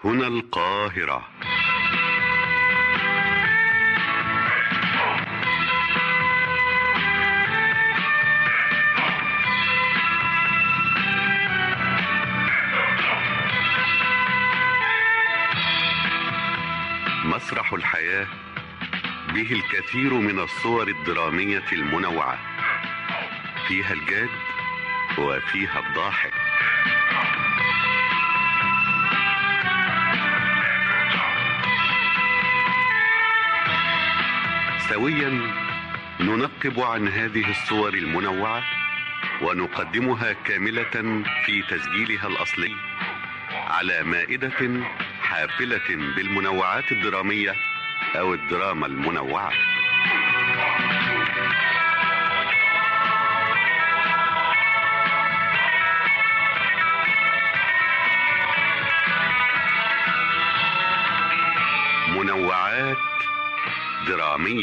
هنا القاهرة مسرح الحياة به الكثير من الصور الدرامية المنوعة فيها الجاد وفيها الضاحك سويا ننقب عن هذه الصور المنوعة ونقدمها كاملة في تسجيلها الأصلي على مائدة حافلة بالمنوعات الدرامية أو الدراما المنوعة منوعات درامية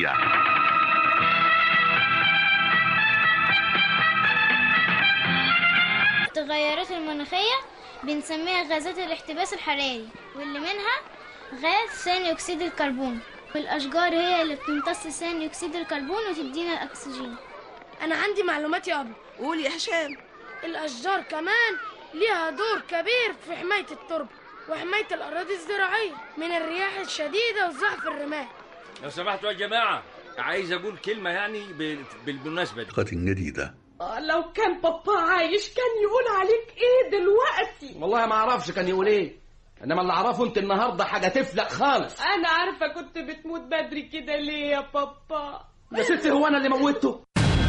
التغيرات المناخية بنسميها غازات الاحتباس الحراري واللي منها غاز ثاني أكسيد الكربون والأشجار هي اللي بتمتص ثاني أكسيد الكربون وتدينا الأكسجين أنا عندي معلومات يا أبو قول يا هشام الأشجار كمان ليها دور كبير في حماية التربة وحماية الأراضي الزراعية من الرياح الشديدة وزحف الرمال لو سمحتوا يا جماعة عايز أقول كلمة يعني ب- بالمناسبة دي حلقة جديدة آه، لو كان بابا عايش كان يقول عليك ايه دلوقتي والله ما اعرفش كان يقول ايه انما اللي اعرفه انت النهارده حاجه تفلق خالص انا عارفه كنت بتموت بدري كده ليه يا بابا يا ستي هو انا اللي موتته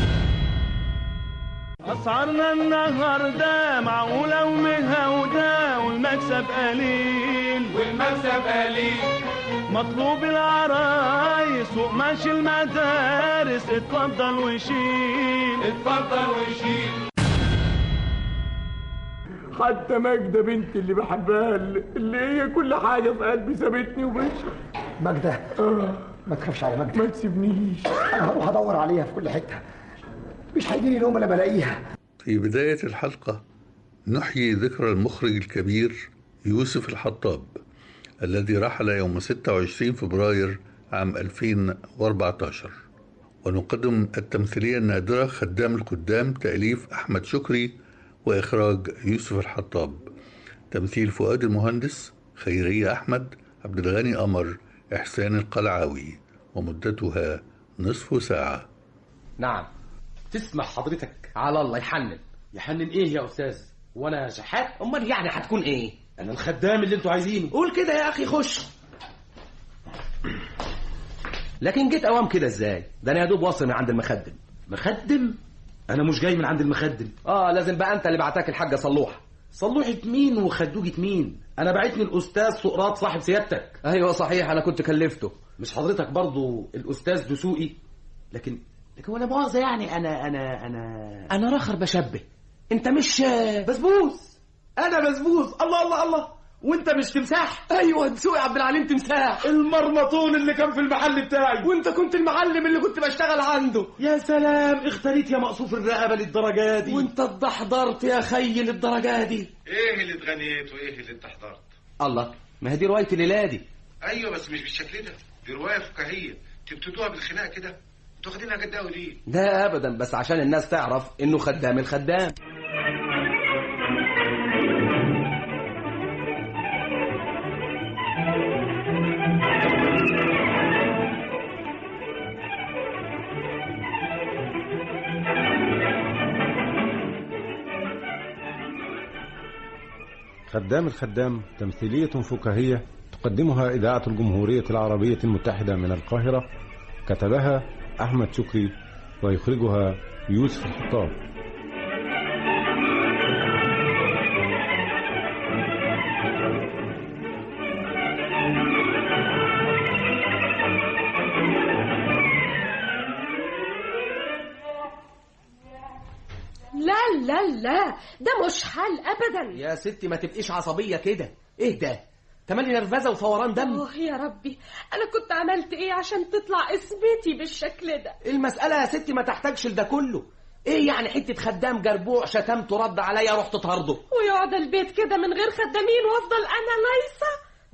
أسعارنا النهاردة معقولة ومهودة والمكسب قليل والمكسب قليل مطلوب العرايس وقماش المدارس اتفضل وشيل اتفضل وشيل حتى ماجدة بنتي اللي بحبها اللي هي كل حاجة في قلبي سابتني ومشي ماجدة ما تخافش على ماجدة ما تسيبنيش أنا هروح أدور عليها في كل حتة مش هيجيلي نوم إلا بلاقيها في بداية الحلقة نحيي ذكرى المخرج الكبير يوسف الحطاب الذي رحل يوم 26 فبراير عام 2014 ونقدم التمثيلية النادرة خدام القدام تأليف أحمد شكري وإخراج يوسف الحطاب تمثيل فؤاد المهندس خيرية أحمد عبد الغني قمر إحسان القلعاوي ومدتها نصف ساعة نعم تسمح حضرتك على الله يحنن يحنن ايه يا استاذ وانا شحات امال يعني هتكون ايه انا الخدام اللي انتوا عايزينه قول كده يا اخي خش لكن جيت اوام كده ازاي ده انا يا دوب واصل من عند المخدم مخدم انا مش جاي من عند المخدم اه لازم بقى انت اللي بعتك الحاجه صلوح صلوحة مين وخدوجة مين انا بعتني الاستاذ سقراط صاحب سيادتك ايوه صحيح انا كنت كلفته مش حضرتك برضو الاستاذ دسوقي لكن لكن ولا مؤاخذة يعني انا انا انا انا راخر بشبه انت مش بسبوس انا بسبوس الله الله الله وانت مش تمساح ايوه دسوقي عبد العليم تمساح المرمطون اللي كان في المحل بتاعي وانت كنت المعلم اللي كنت بشتغل عنده يا سلام اختريت يا مقصوف الرقبه للدرجه دي وانت اتدحضرت يا خي للدرجه دي ايه اللي اتغنيت وايه اللي اتحضرت الله ما هي دي روايه الليله دي ايوه بس مش بالشكل ده دي روايه فكاهيه تبتدوها بالخناقه كده انتوا واخدينها جد قوي ليه ده ابدا بس عشان الناس تعرف انه خدام الخدام خدام الخدام تمثيلية فكاهية تقدمها إذاعة الجمهورية العربية المتحدة من القاهرة كتبها أحمد شكري ويخرجها يوسف الخطاب لا لا لا ده مش حل ابدا يا ستي ما تبقيش عصبيه كده ايه ده تملي نرفزه وفوران دم اوه يا ربي انا كنت عملت ايه عشان تطلع اسمتي بالشكل ده المساله يا ستي ما تحتاجش لده كله ايه يعني حته خدام جربوع شتمته رد عليا رحت طرده ويقعد البيت كده من غير خدامين وافضل انا لايصه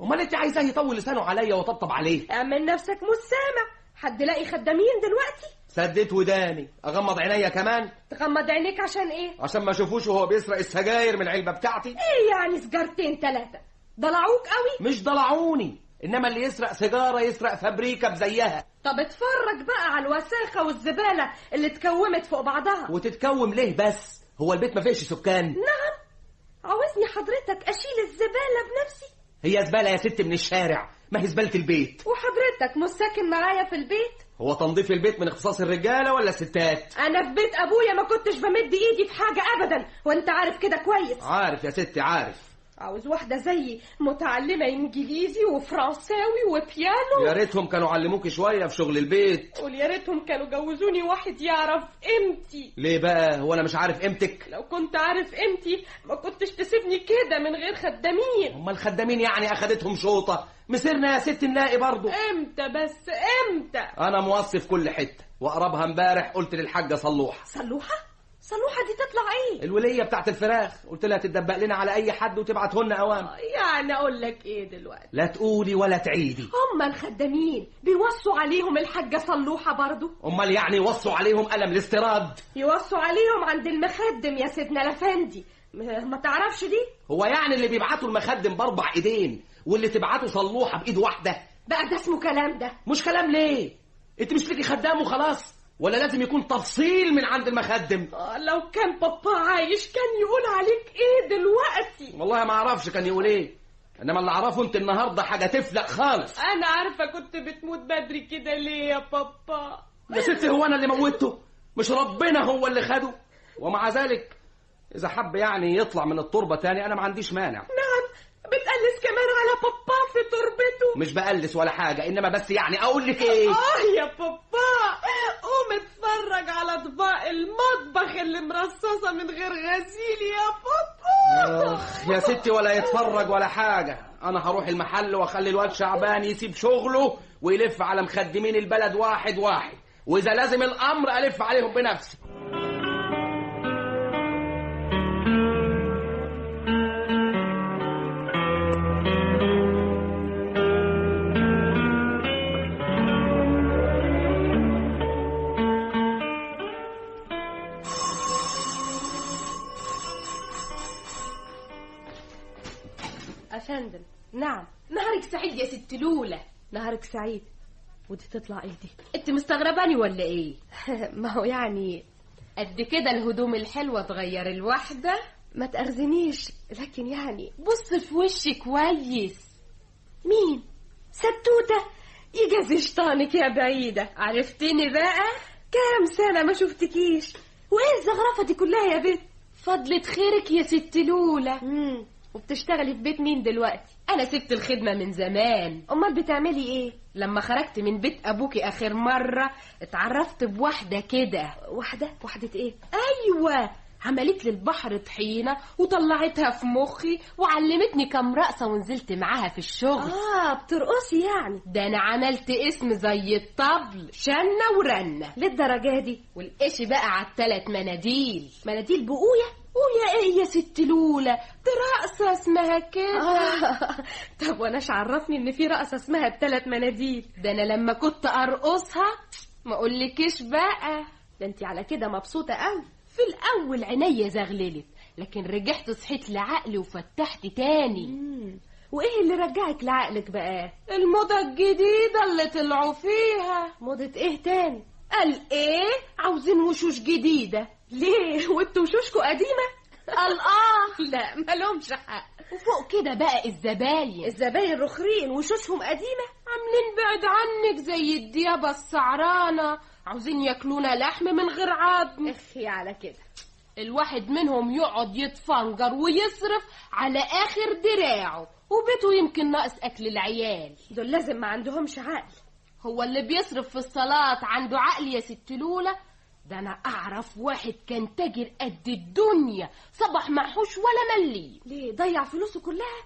امال انت عايزاه يطول لسانه عليا وطبطب عليه اعمل نفسك مش سامع حد لاقي خدامين دلوقتي سديت وداني اغمض عينيا كمان تغمض عينيك عشان ايه عشان ما اشوفوش وهو بيسرق السجاير من العلبه بتاعتي ايه يعني سجارتين ثلاثة ضلعوك قوي مش ضلعوني انما اللي يسرق سيجاره يسرق فابريكا بزيها طب اتفرج بقى على الوساخة والزبالة اللي اتكومت فوق بعضها وتتكوم ليه بس هو البيت ما فيش سكان نعم عاوزني حضرتك اشيل الزبالة بنفسي هي زباله يا ست من الشارع ما هي زباله البيت وحضرتك مش ساكن معايا في البيت هو تنظيف البيت من اختصاص الرجاله ولا الستات انا في بيت ابويا ما كنتش بمد ايدي في حاجة ابدا وانت عارف كده كويس عارف يا ستي عارف عاوز واحدة زيي متعلمة انجليزي وفرنساوي وبيانو يا ريتهم كانوا علموك شويه في شغل البيت قول يا ريتهم كانوا جوزوني واحد يعرف قيمتي ليه بقى هو انا مش عارف قيمتك لو كنت عارف قيمتي ما كنتش تسيبني كده من غير خدامين هم الخدامين يعني اخدتهم شوطه مسيرنا يا ست نلاقي برضه امتى بس امتى انا موصي في كل حته واقربها امبارح قلت للحاجه صلوحه صلوحة صلوحة دي تطلع ايه الوليه بتاعت الفراخ قلت لها تدبق لنا على اي حد وتبعتهن اوام يعني اقول لك ايه دلوقتي لا تقولي ولا تعيدي هم الخدامين بيوصوا عليهم الحاجة صلوحة برضو امال يعني وصوا عليهم قلم الاستيراد يوصوا عليهم عند المخدم يا سيدنا الافندي م- ما تعرفش دي هو يعني اللي بيبعتوا المخدم باربع ايدين واللي تبعته صلوحه بايد واحده بقى ده اسمه كلام ده مش كلام ليه انت مش ليكي خدام وخلاص ولا لازم يكون تفصيل من عند المخدم آه، لو كان بابا عايش كان يقول عليك ايه دلوقتي والله ما اعرفش كان يقول ايه انما اللي اعرفه انت النهارده حاجه تفلق خالص انا عارفه كنت بتموت بدري كده ليه يا بابا يا ستي هو انا اللي موتته مش ربنا هو اللي خده ومع ذلك اذا حب يعني يطلع من التربه تاني انا ما عنديش مانع نعم بتقلس كمان على بابا في تربته مش بقلس ولا حاجه انما بس يعني اقول لك ايه اه يا بابا قوم اتفرج على اطباق المطبخ اللي مرصصه من غير غسيل يا بابا اخ يا ستي ولا يتفرج ولا حاجه انا هروح المحل واخلي الواد شعبان يسيب شغله ويلف على مخدمين البلد واحد واحد واذا لازم الامر الف عليهم بنفسي افندم نعم نهارك سعيد يا ست لولا نهارك سعيد ودي تطلع ايه دي انت مستغرباني ولا ايه ما هو يعني قد كده الهدوم الحلوه تغير الواحده ما تأرزنيش لكن يعني بص في وشي كويس مين ستوتة يجازي شطانك يا بعيدة عرفتني بقى كام سنة ما شفتكيش وايه الزغرفة دي كلها يا بنت فضلة خيرك يا ست لولا مم. وبتشتغلي في بيت مين دلوقتي انا سبت الخدمه من زمان امال بتعملي ايه لما خرجت من بيت ابوكي اخر مره اتعرفت بواحده كده واحدة واحدة ايه ايوه عملت لي البحر طحينه وطلعتها في مخي وعلمتني كام رقصه ونزلت معاها في الشغل اه بترقصي يعني ده انا عملت اسم زي الطبل شنه ورنه للدرجة دي والقش بقى على التلات مناديل مناديل بقوية ويا ايه يا ست لولا دي رقصه اسمها كده آه. طب واناش عرفني ان في رقصة اسمها بثلاث مناديل ده انا لما كنت ارقصها ما اقولكش بقى ده انت على كده مبسوطة قوي في الاول عينيا زغللت لكن رجعت صحيت لعقلي وفتحت تاني مم. وايه اللي رجعك لعقلك بقى الموضة الجديدة اللي طلعوا فيها موضة ايه تاني قال ايه عاوزين وشوش جديدة ليه وانتوا وشوشكوا قديمة قال اه لا مالهمش حق وفوق كده بقى الزباين الزباين رخرين وشوشهم قديمة عاملين بعد عنك زي الديابة السعرانة عاوزين ياكلونا لحم من غير عظم اخي على كده الواحد منهم يقعد يتفنجر ويصرف على اخر دراعه وبيته يمكن ناقص اكل العيال دول لازم ما عندهمش عقل هو اللي بيصرف في الصلاة عنده عقل يا ست لولا ده انا اعرف واحد كان تاجر قد الدنيا صبح معهوش ولا مليم ليه ضيع فلوسه كلها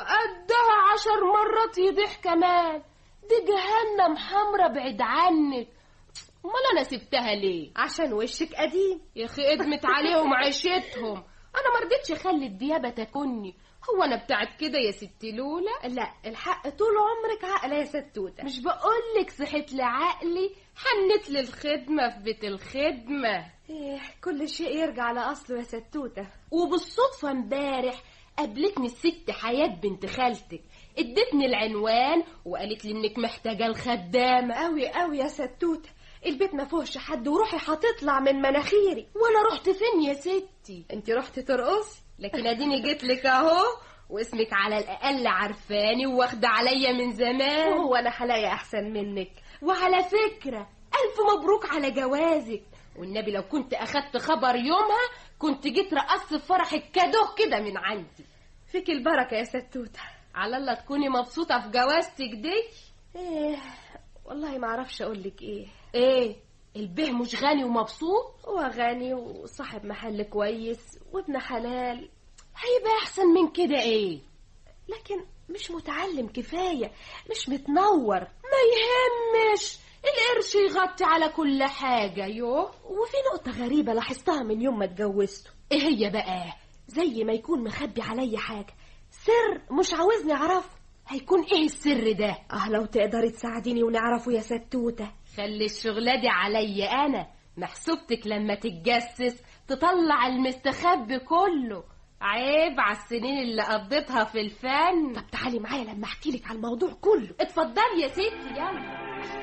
وقدها عشر مرات يضيح كمان دي جهنم حمرا بعيد عنك امال انا سبتها ليه عشان وشك قديم يا اخي ادمت عليهم عيشتهم انا ما رضيتش اخلي الديابه تاكلني هو انا بتاعت كده يا ست لولا لا الحق طول عمرك عاقله يا ستوته مش بقولك صحيت لعقلي حنت للخدمة في بيت الخدمة ايه كل شيء يرجع لاصله يا ستوته وبالصدفة امبارح قابلتني الست حياة بنت خالتك ادتني العنوان وقالت لي انك محتاجة الخدامة قوي قوي يا ستوته البيت ما فيهوش حد وروحي هتطلع من مناخيري وانا رحت فين يا ستي انت رحتي ترقصي لكن اديني جيت لك اهو واسمك على الاقل عارفاني واخده عليا من زمان هو انا هلاقي احسن منك وعلى فكره الف مبروك على جوازك والنبي لو كنت اخدت خبر يومها كنت جيت رقصت في فرحك كادوه كده من عندي فيك البركه يا ستوته على الله تكوني مبسوطه في جوازتك دي ايه والله ما اعرفش اقول لك ايه ايه البه مش غني ومبسوط هو غني وصاحب محل كويس وابن حلال هيبقى احسن من كده ايه لكن مش متعلم كفايه مش متنور ما يهمش القرش يغطي على كل حاجة يوه وفي نقطة غريبة لاحظتها من يوم ما اتجوزته ايه هي بقى زي ما يكون مخبي عليا حاجة سر مش عاوزني اعرفه هيكون ايه السر ده اه لو تقدري تساعديني ونعرفه يا ستوته خلي الشغلة دي عليا انا محسوبتك لما تتجسس تطلع المستخبي كله عيب على السنين اللي قضيتها في الفن طب تعالي معايا لما احكي لك على الموضوع كله اتفضلي يا ستي يلا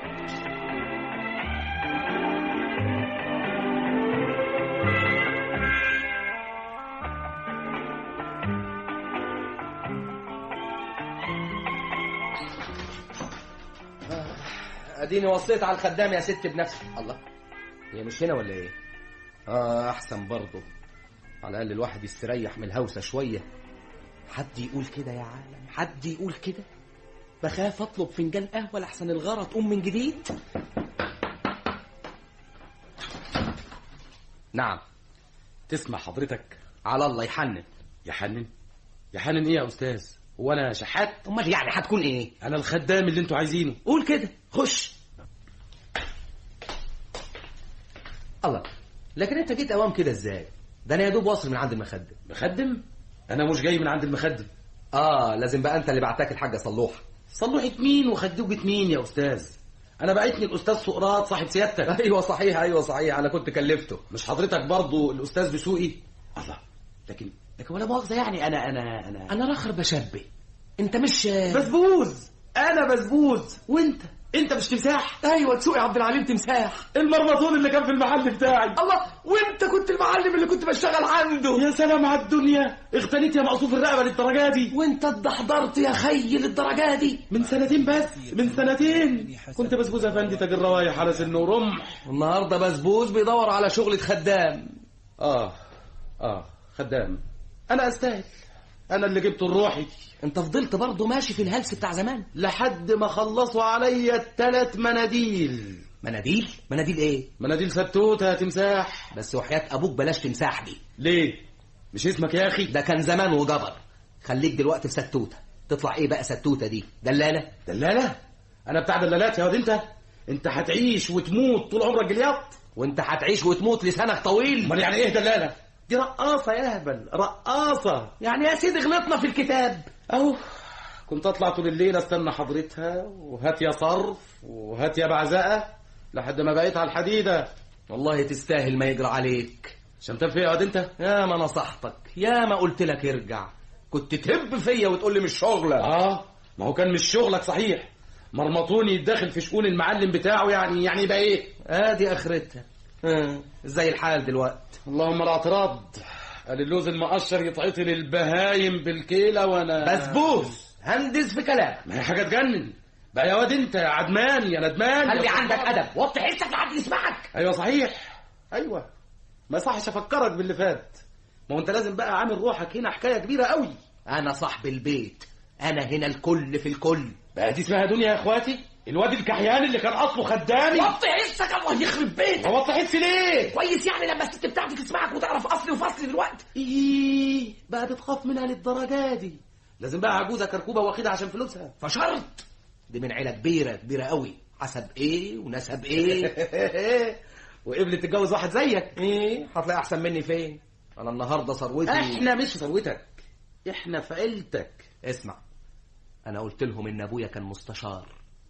اديني وصيت على الخدام يا ست بنفسي الله هي مش هنا ولا ايه اه احسن برضه على الاقل الواحد يستريح من الهوسه شويه حد يقول كده يا عالم حد يقول كده بخاف اطلب فنجان قهوه لحسن الغاره تقوم من جديد نعم تسمع حضرتك على الله يحنن يحنن يحنن ايه يا استاذ هو انا شحات امال يعني هتكون ايه انا الخدام اللي انتوا عايزينه قول كده خش الله لكن انت جيت اوام كده ازاي ده انا يا دوب واصل من عند المخدم مخدم انا مش جاي من عند المخدم اه لازم بقى انت اللي بعتك الحاجه صلوحه صلوحة مين وخدوجة مين يا استاذ انا بعتني الاستاذ سقراط صاحب سيادتك ايوه صحيح ايوه صحيح انا كنت كلفته مش حضرتك برضو الاستاذ دسوقي الله لكن لكن ولا مؤاخذه يعني انا انا انا انا رخر بشبه انت مش بسبوز انا بسبوز وانت انت مش تمساح ايوه دسوقي عبد العليم تمساح المرمطون اللي كان في المحل بتاعي الله وانت كنت المعلم اللي كنت بشتغل عنده يا سلام على الدنيا اغتنيت يا مقصوف الرقبه للدرجه دي وانت اتدحضرت يا خي للدرجه دي من سنتين بس من سنتين كنت بسبوز افندي تاجر روايح على سن ورمح النهارده بسبوز بيدور على شغلة خدام اه اه خدام انا استاهل انا اللي جبته لروحي انت فضلت برضه ماشي في الهلس بتاع زمان لحد ما خلصوا عليا التلات مناديل مناديل مناديل ايه مناديل ستوته يا تمساح بس وحياة ابوك بلاش تمساح دي ليه مش اسمك يا اخي ده كان زمان وجبر خليك دلوقتي في ستوته تطلع ايه بقى ستوته دي دلاله دلاله انا بتاع دلالات يا واد انت انت هتعيش وتموت طول عمرك جلياط وانت هتعيش وتموت لسانك طويل امال يعني ايه دلاله دي رقاصه يا هبل رقاصه يعني يا سيدي غلطنا في الكتاب اهو كنت اطلع طول الليل استنى حضرتها وهات يا صرف وهات يا بعزقه لحد ما بقيت على الحديده والله تستاهل ما يجرى عليك شمتان فيا يا واد انت يا ما نصحتك يا ما قلت لك ارجع كنت تهب فيا وتقول لي مش شغلك اه ما هو كان مش شغلك صحيح مرمطوني يتدخل في شؤون المعلم بتاعه يعني يعني يبقى ايه ادي اخرتها آه. ازاي الحال دلوقتي اللهم لا اعتراض قال اللوز المقشر يتعطي للبهايم بالكيله وانا بسبوس هندس في كلام ما هي حاجه تجنن بقى يا واد انت يا عدمان يا ندمان خلي يا عندك ادب وطي حسك لحد يسمعك ايوه صحيح ايوه ما صحش افكرك باللي فات ما هو انت لازم بقى عامل روحك هنا حكايه كبيره قوي انا صاحب البيت انا هنا الكل في الكل بقى دي اسمها دنيا يا اخواتي الواد الكحيان اللي كان اصله خدامي وطي حسك الله يخرب بيتك هو وطي حسي ليه كويس يعني لما الست بتاعتك تسمعك وتعرف اصلي وفصلي دلوقتي ايه بقى بتخاف منها للدرجه دي لازم بقى عجوزه كركوبه واخدها عشان فلوسها فشرط دي من عيله كبيره كبيره قوي حسب ايه ونسب ايه وقبلت تتجوز واحد زيك ايه هتلاقي احسن مني فين انا النهارده ثروتي احنا مش ثروتك احنا في عيلتك اسمع انا قلت لهم ان ابويا كان مستشار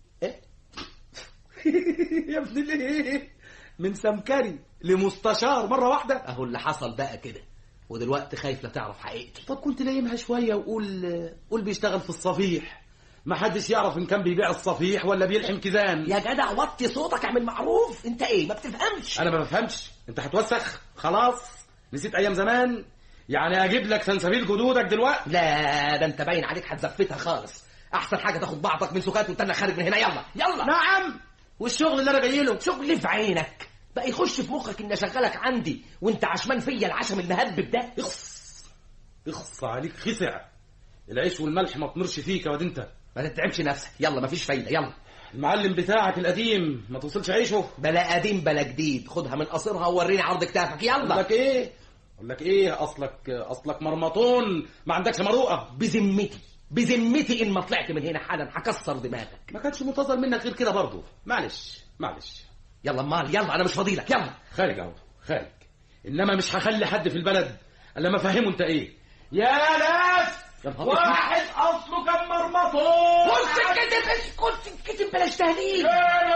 يا ابني ليه من سمكري لمستشار مرة واحدة اهو اللي حصل بقى كده ودلوقتي خايف لا تعرف حقيقتي طب كنت لايمها شوية وقول قول بيشتغل في الصفيح ما حدش يعرف ان كان بيبيع الصفيح ولا بيلحم كيزان يا جدع وطي صوتك اعمل معروف انت ايه ما بتفهمش انا ما بفهمش انت هتوسخ خلاص نسيت ايام زمان يعني اجيب لك سنسبيل جدودك دلوقتي لا ده انت باين عليك هتزفتها خالص احسن حاجه تاخد بعضك من سكات وتنى خارج من هنا يلا يلا نعم والشغل اللي انا جاي له شغل في عينك بقى يخش في مخك اني اشغلك عندي وانت عشمان فيا العشم المهبب ده اخص اخص عليك خسع العيش والملح ما تمرش فيك يا واد انت ما تتعبش نفسك يلا مفيش فايده يلا المعلم بتاعك القديم ما توصلش عيشه بلا قديم بلا جديد خدها من قصرها ووريني عرض كتافك يلا اقول لك ايه اقول لك ايه اصلك اصلك مرمطون ما عندكش مروءه بذمتي بذمتي ان ما طلعت من هنا حالا هكسر دماغك ما كانش منتظر منك غير كده برضه معلش معلش يلا امال يلا انا مش فاضيلك يلا خارج اهو خارج انما مش هخلي حد في البلد الا ما افهمه انت ايه يا ناس واحد اصله كان مرمطون كنت الكتف كنت الكتف بلاش تهليل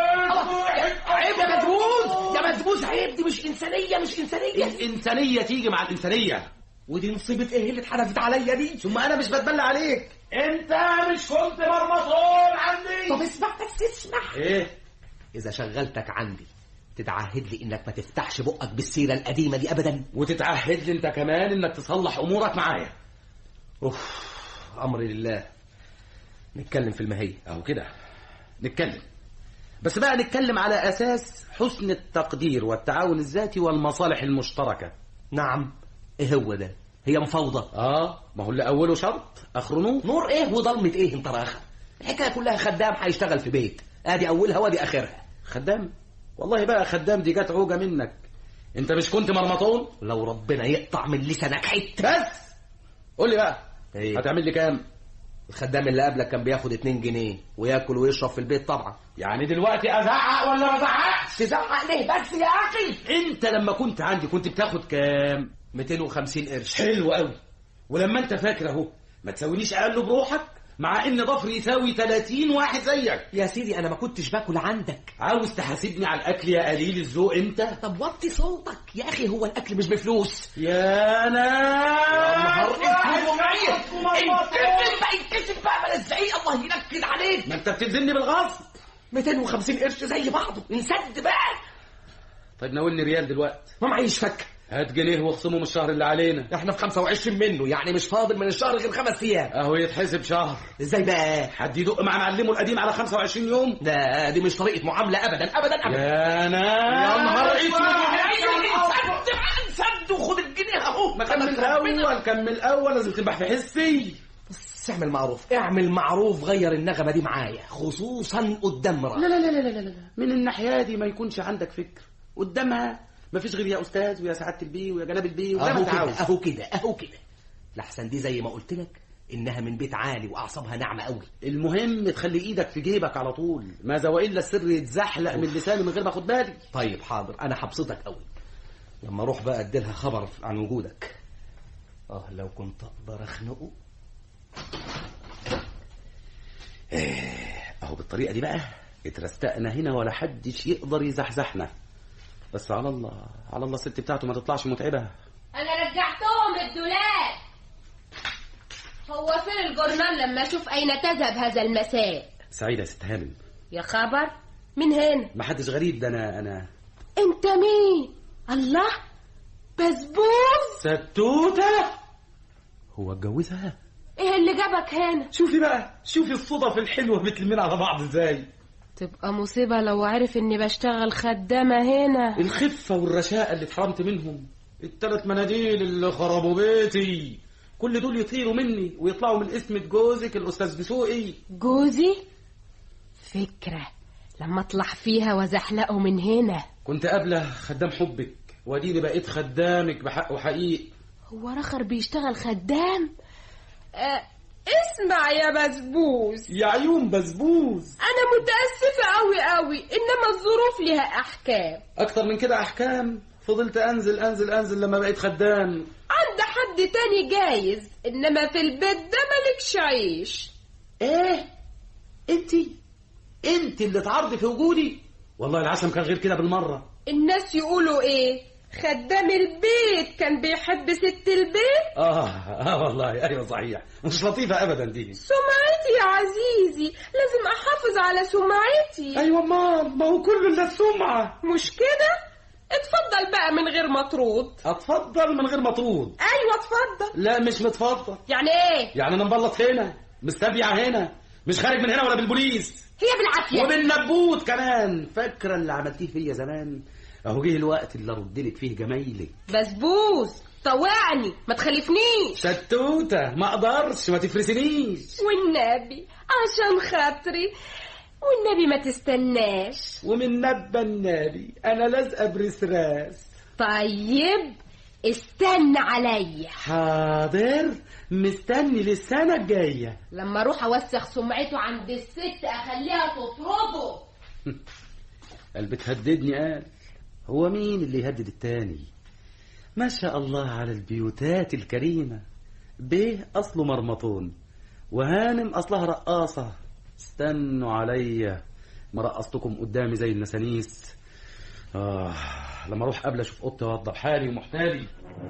عيب يا مدبوس يا مدبوس عيب دي مش انسانيه مش انسانيه الانسانيه تيجي مع الانسانيه ودي مصيبه ايه اللي اتحدفت عليا دي ثم انا مش بتبلى عليك انت مش كنت مرمطون عندي طب اسمع بس اسمع ايه اذا شغلتك عندي تتعهد لي انك ما تفتحش بقك بالسيره القديمه دي ابدا وتتعهد لي انت كمان انك تصلح امورك معايا اوف امري لله نتكلم في المهية اهو كده نتكلم بس بقى نتكلم على اساس حسن التقدير والتعاون الذاتي والمصالح المشتركه نعم ايه هو ده هي مفاوضة اه ما هو اللي اوله شرط اخره نور نور ايه وضلمة ايه انت راخة الحكاية كلها خدام هيشتغل في بيت ادي اولها وادي اخرها خدام والله بقى خدام دي جت عوجه منك انت مش كنت مرمطون لو ربنا يقطع من لسانك حته بس قول لي بقى ايه هتعمل لي كام الخدام اللي قبلك كان بياخد 2 جنيه وياكل ويشرب في البيت طبعا يعني دلوقتي ازعق ولا ما ازعقش تزعق ليه بس يا اخي انت لما كنت عندي كنت بتاخد كام 250 قرش حلو قوي ولما انت فاكر اهو ما تساوينيش اقل بروحك مع ان ضفري يساوي 30 واحد زيك يا سيدي انا ما كنتش باكل عندك عاوز تحاسبني على الاكل يا قليل الذوق انت طب وطي صوتك يا اخي هو الاكل مش بفلوس يا ناس انكتب بقى انكتب بقى بلا الزعيق الله ينكد عليك ما انت بتلزمني بالغصب 250 قرش زي بعضه انسد بقى طيب ناولني ريال دلوقتي ما معيش فك هات جنيه واخصمه من الشهر اللي علينا احنا في 25 منه يعني مش فاضل من الشهر غير خمس ايام اهو يتحسب شهر ازاي بقى حد يدق مع معلمه القديم على 25 يوم ده دي مش طريقه معامله ابدا ابدا ابدا يا ناس يا نهار اسود سد وخد الجنيه اهو ما كان من الاول كان من الاول لازم تبقى في حسي بس اعمل معروف اعمل معروف غير النغمه دي معايا خصوصا قدام مراتك لا لا لا لا لا لا من الناحيه دي ما يكونش عندك فكر قدامها ما فيش غير يا استاذ ويا سعاده البيه ويا جناب البيه وزي ما اهو انت كده عاوز اهو كده اهو كده لحسن دي زي ما قلت لك انها من بيت عالي واعصابها ناعمه قوي المهم تخلي ايدك في جيبك على طول ماذا والا السر يتزحلق من لساني من غير ما اخد بالي طيب حاضر انا هبسطك قوي لما اروح بقى اديلها خبر عن وجودك اه لو كنت اقدر اخنقه ايه اهو بالطريقه دي بقى اترستقنا هنا ولا حدش يقدر يزحزحنا بس على الله على الله الست بتاعته ما تطلعش متعبه انا رجعتهم للدولاب هو فين الجورنال لما اشوف اين تذهب هذا المساء سعيده يا ست هانم يا خبر من هنا ما حدش غريب ده انا انا انت مين الله بسبوس ستوته هو اتجوزها ايه اللي جابك هنا شوفي بقى شوفي الصدف الحلوه بتلمين على بعض ازاي تبقى مصيبة لو عرف اني بشتغل خدامة هنا الخفه والرشاقه اللي اتحرمت منهم التلات مناديل اللي خربوا بيتي كل دول يطيروا مني ويطلعوا من اسم جوزك الاستاذ بسوقي جوزي فكرة لما اطلع فيها وزحلقه من هنا كنت قبله خدام حبك واديني بقيت خدامك بحق وحقيق هو رخر بيشتغل خدام أه اسمع يا بسبوس يا عيون بسبوس انا متاسفه قوي قوي انما الظروف لها احكام اكتر من كده احكام فضلت انزل انزل انزل لما بقيت خدام عند حد تاني جايز انما في البيت ده مالكش عيش ايه انت انت اللي تعرضي في وجودي والله العشم كان غير كده بالمره الناس يقولوا ايه خدام البيت كان بيحب ست البيت اه اه والله ايوه صحيح مش لطيفه ابدا دي سمعتي يا عزيزي لازم احافظ على سمعتي ايوه ما ما هو كله الا السمعه مش كده اتفضل بقى من غير مطرود اتفضل من غير مطرود ايوه اتفضل لا مش متفضل يعني ايه يعني انا مبلط هنا مستبيع هنا مش خارج من هنا ولا بالبوليس هي بالعافيه وبالنبوت كمان فاكره اللي عملتيه فيا زمان اهو جه الوقت اللي ارد لك فيه جمايلك بسبوس طوعني ما تخلفنيش شتوته ما اقدرش ما تفرسنيش والنبي عشان خاطري والنبي ما تستناش ومن نبى النبي انا لازقه برسراس طيب استنى عليا حاضر مستني للسنه الجايه لما اروح اوسخ سمعته عند الست اخليها تطرده قال بتهددني قال هو مين اللي يهدد التاني ما شاء الله على البيوتات الكريمة بيه أصله مرمطون وهانم أصلها رقاصة استنوا عليا ما رقصتكم قدامي زي النسانيس آه لما أروح قبل أشوف أوضتي وأوضب حالي ومحتالي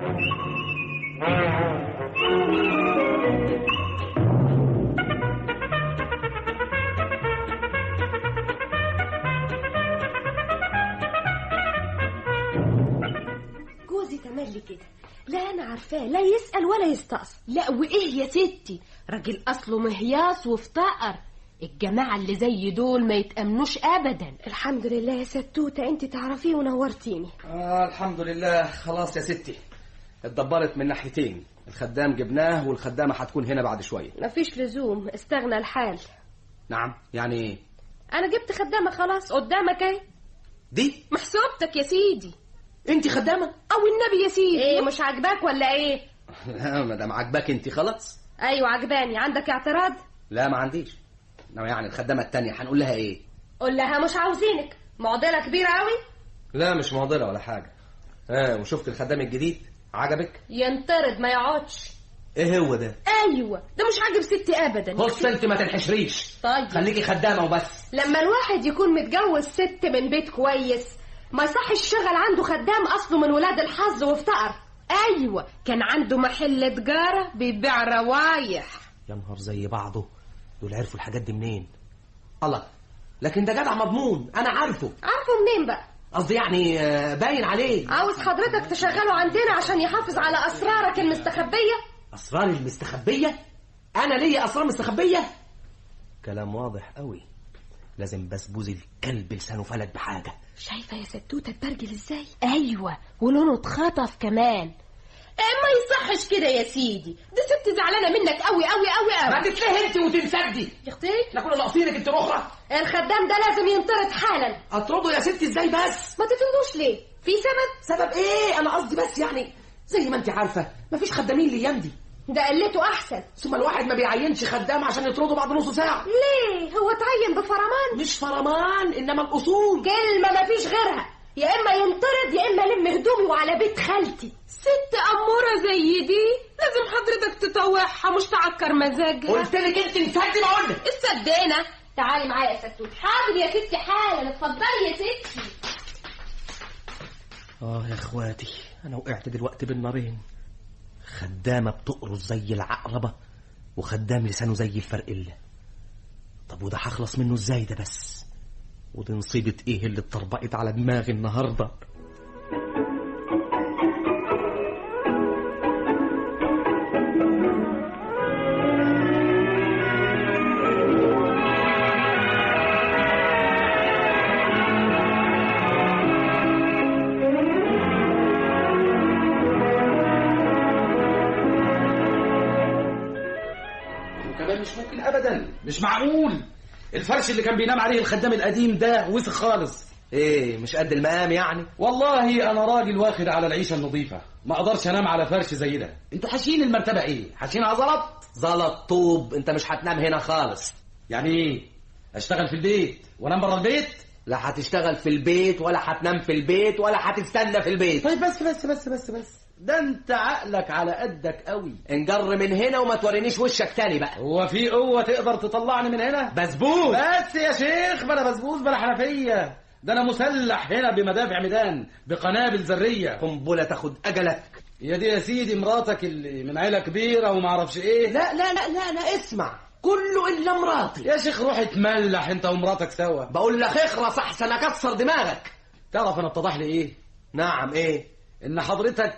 جوزي تملي كده لا انا عارفاه لا يسأل ولا يستقصد لا وايه يا ستي راجل اصله مهياص وافتقر الجماعة اللي زي دول ما يتأمنوش أبدا الحمد لله يا ستوتة انت تعرفيه ونورتيني آه الحمد لله خلاص يا ستي اتدبرت من ناحيتين الخدام جبناه والخدامة هتكون هنا بعد شوية مفيش لزوم استغنى الحال نعم يعني ايه انا جبت خدامة خلاص قدامك اهي دي محسوبتك يا سيدي انت خدامة او النبي يا سيدي ايه مش عاجباك ولا ايه لا ما دام عاجباك انت خلاص ايوه عجباني عندك اعتراض لا ما عنديش انما يعني الخدامة التانية هنقول لها ايه قول لها مش عاوزينك معضلة كبيرة قوي لا مش معضلة ولا حاجة اه وشفت الخدام الجديد عجبك ينطرد ما يقعدش ايه هو ده ايوه ده مش عاجب ستي ابدا بص انت ما تنحشريش طيب خليكي خدامة وبس لما الواحد يكون متجوز ست من بيت كويس ما يصحش الشغل عنده خدام اصله من ولاد الحظ وافتقر ايوه كان عنده محل تجارة بيبيع روايح يا نهار زي بعضه دول عرفوا الحاجات دي منين الله لكن ده جدع مضمون انا عارفه عارفه منين بقى قصدي يعني آه، باين عليه عاوز حضرتك تشغله عندنا عشان يحافظ على اسرارك المستخبيه اسراري المستخبيه انا ليا اسرار مستخبيه كلام واضح قوي لازم بسبوز الكلب لسانه فلت بحاجه شايفه يا ستوته اتبرجل ازاي ايوه ولونه اتخطف كمان ما يصحش كده يا سيدي دي ست زعلانه منك قوي قوي قوي قوي ما تتلهي انت وتنسدي يا اختي احنا كنا ناقصينك انت اخرى الخدام ده لازم ينطرد حالا اطرده يا ستي ازاي بس ما تطردوش ليه في سبب سبب ايه انا قصدي بس يعني زي ما انت عارفه مفيش خدامين الايام دي ده قلته احسن ثم الواحد ما بيعينش خدام عشان يطرده بعد نص ساعه ليه هو اتعين بفرمان مش فرمان انما الاصول كلمه مفيش غيرها يا اما ينطرد يا اما الم هدومي وعلى بيت خالتي ست اموره زي دي لازم حضرتك تطوعها مش تعكر مزاجها قلت لك انت نسدي بقول لك السدانه تعالي معايا يا ستوت حاضر يا ستي حالا اتفضلي يا ستي اه يا اخواتي انا وقعت دلوقتي بالنارين خدامه بتقرص زي العقربه وخدام لسانه زي الفرقله طب وده هخلص منه ازاي ده بس ودي نصيبة ايه اللي اتطربقت على دماغي النهارده وكمان مش ممكن ابدا مش معقول الفرش اللي كان بينام عليه الخدام القديم ده وسخ خالص ايه مش قد المقام يعني والله انا راجل واخد على العيشه النظيفه ما اقدرش انام على فرش زي ده انتوا حاشين المرتبه ايه حاشينها زلط زلط طوب انت مش هتنام هنا خالص يعني ايه اشتغل في البيت وانام بره البيت لا هتشتغل في البيت ولا هتنام في البيت ولا هتستنى في البيت طيب بس بس بس بس بس ده انت عقلك على قدك قوي انجر من هنا وما تورينيش وشك تاني بقى هو في قوة تقدر تطلعني من هنا بسبوس بس يا شيخ بلا بسبوس بلا حنفية ده انا مسلح هنا بمدافع ميدان بقنابل ذرية قنبلة تاخد اجلك يا دي يا سيدي مراتك اللي من عيلة كبيرة وما اعرفش ايه لا لا لا لا لا اسمع كله الا مراتي يا شيخ روح اتملح انت ومراتك سوا بقول لك اخرس احسن اكسر دماغك تعرف انا اتضح لي ايه نعم ايه ان حضرتك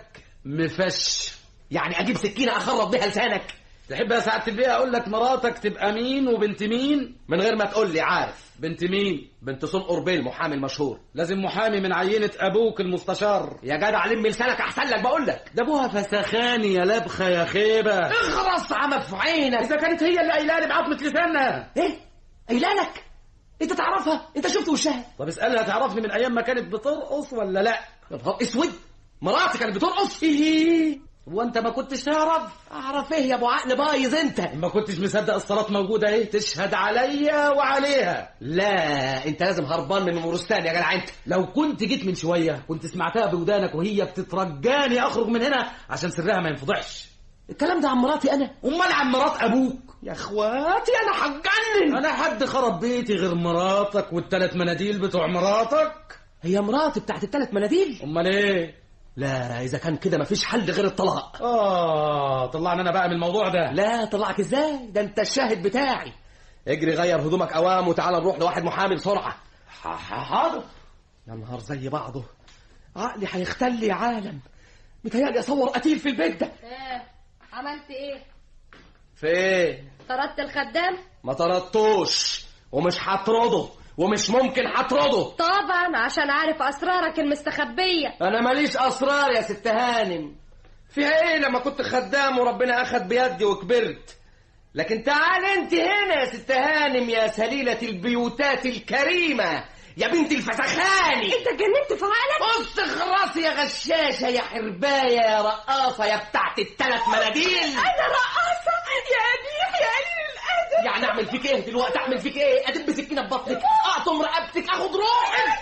مفش يعني اجيب سكينه اخرط بيها لسانك تحب يا سعاده البيئه اقول لك مراتك تبقى مين وبنت مين من غير ما تقول لي عارف بنت مين بنت سون قربيل محامي المشهور لازم محامي من عينة أبوك المستشار يا جدع لم لسانك أحسن لك بقول لك ده أبوها فسخاني يا لبخة يا خيبة اخرس عمى في عينك إذا كانت هي اللي قايله لي بعظمة لسانها إيه؟ قايله لك؟ أنت تعرفها؟ أنت شفت وشها؟ طب اسألها تعرفني من أيام ما كانت بترقص ولا لأ؟ يا نهار أسود مراتي كانت بترقص؟ إيه وانت ما كنتش تعرف اعرف ايه يا ابو عقل بايظ انت ما كنتش مصدق الصلاه موجوده اهي تشهد عليا وعليها لا انت لازم هربان من مورستان يا جدع انت لو كنت جيت من شويه كنت سمعتها بودانك وهي بتترجاني اخرج من هنا عشان سرها ما ينفضحش الكلام ده عن مراتي انا امال عن مرات ابوك يا اخواتي انا هتجنن انا حد خرب بيتي غير مراتك والثلاث مناديل بتوع مراتك هي مراتي بتاعت الثلاث مناديل امال ايه لا اذا كان كده مفيش حل غير الطلاق اه طلعنا انا بقى من الموضوع ده لا طلعك ازاي ده انت الشاهد بتاعي اجري غير هدومك اوام وتعالى نروح لواحد محامي بسرعه حاضر يا نهار زي بعضه عقلي هيختل يا عالم متهيألي اصور قتيل في البيت ده ايه عملت ايه في ايه طردت الخدام ما طردتوش ومش هطرده ومش ممكن هطرده طبعا عشان عارف اسرارك المستخبيه انا ماليش اسرار يا ست هانم فيها ايه لما كنت خدام وربنا اخد بيدي وكبرت لكن تعال انت هنا يا ست هانم يا سليلة البيوتات الكريمة يا بنت الفسخاني انت اتجننت في عقلك بص خلاص يا غشاشة يا حرباية يا رقاصة يا بتاعت التلات مناديل انا رقاصة يا قبيح يا قليل الادب يعني اعمل فيك ايه دلوقتي اعمل فيك ايه ادب سكينة في بطنك اقطم رقبتك اخد روحك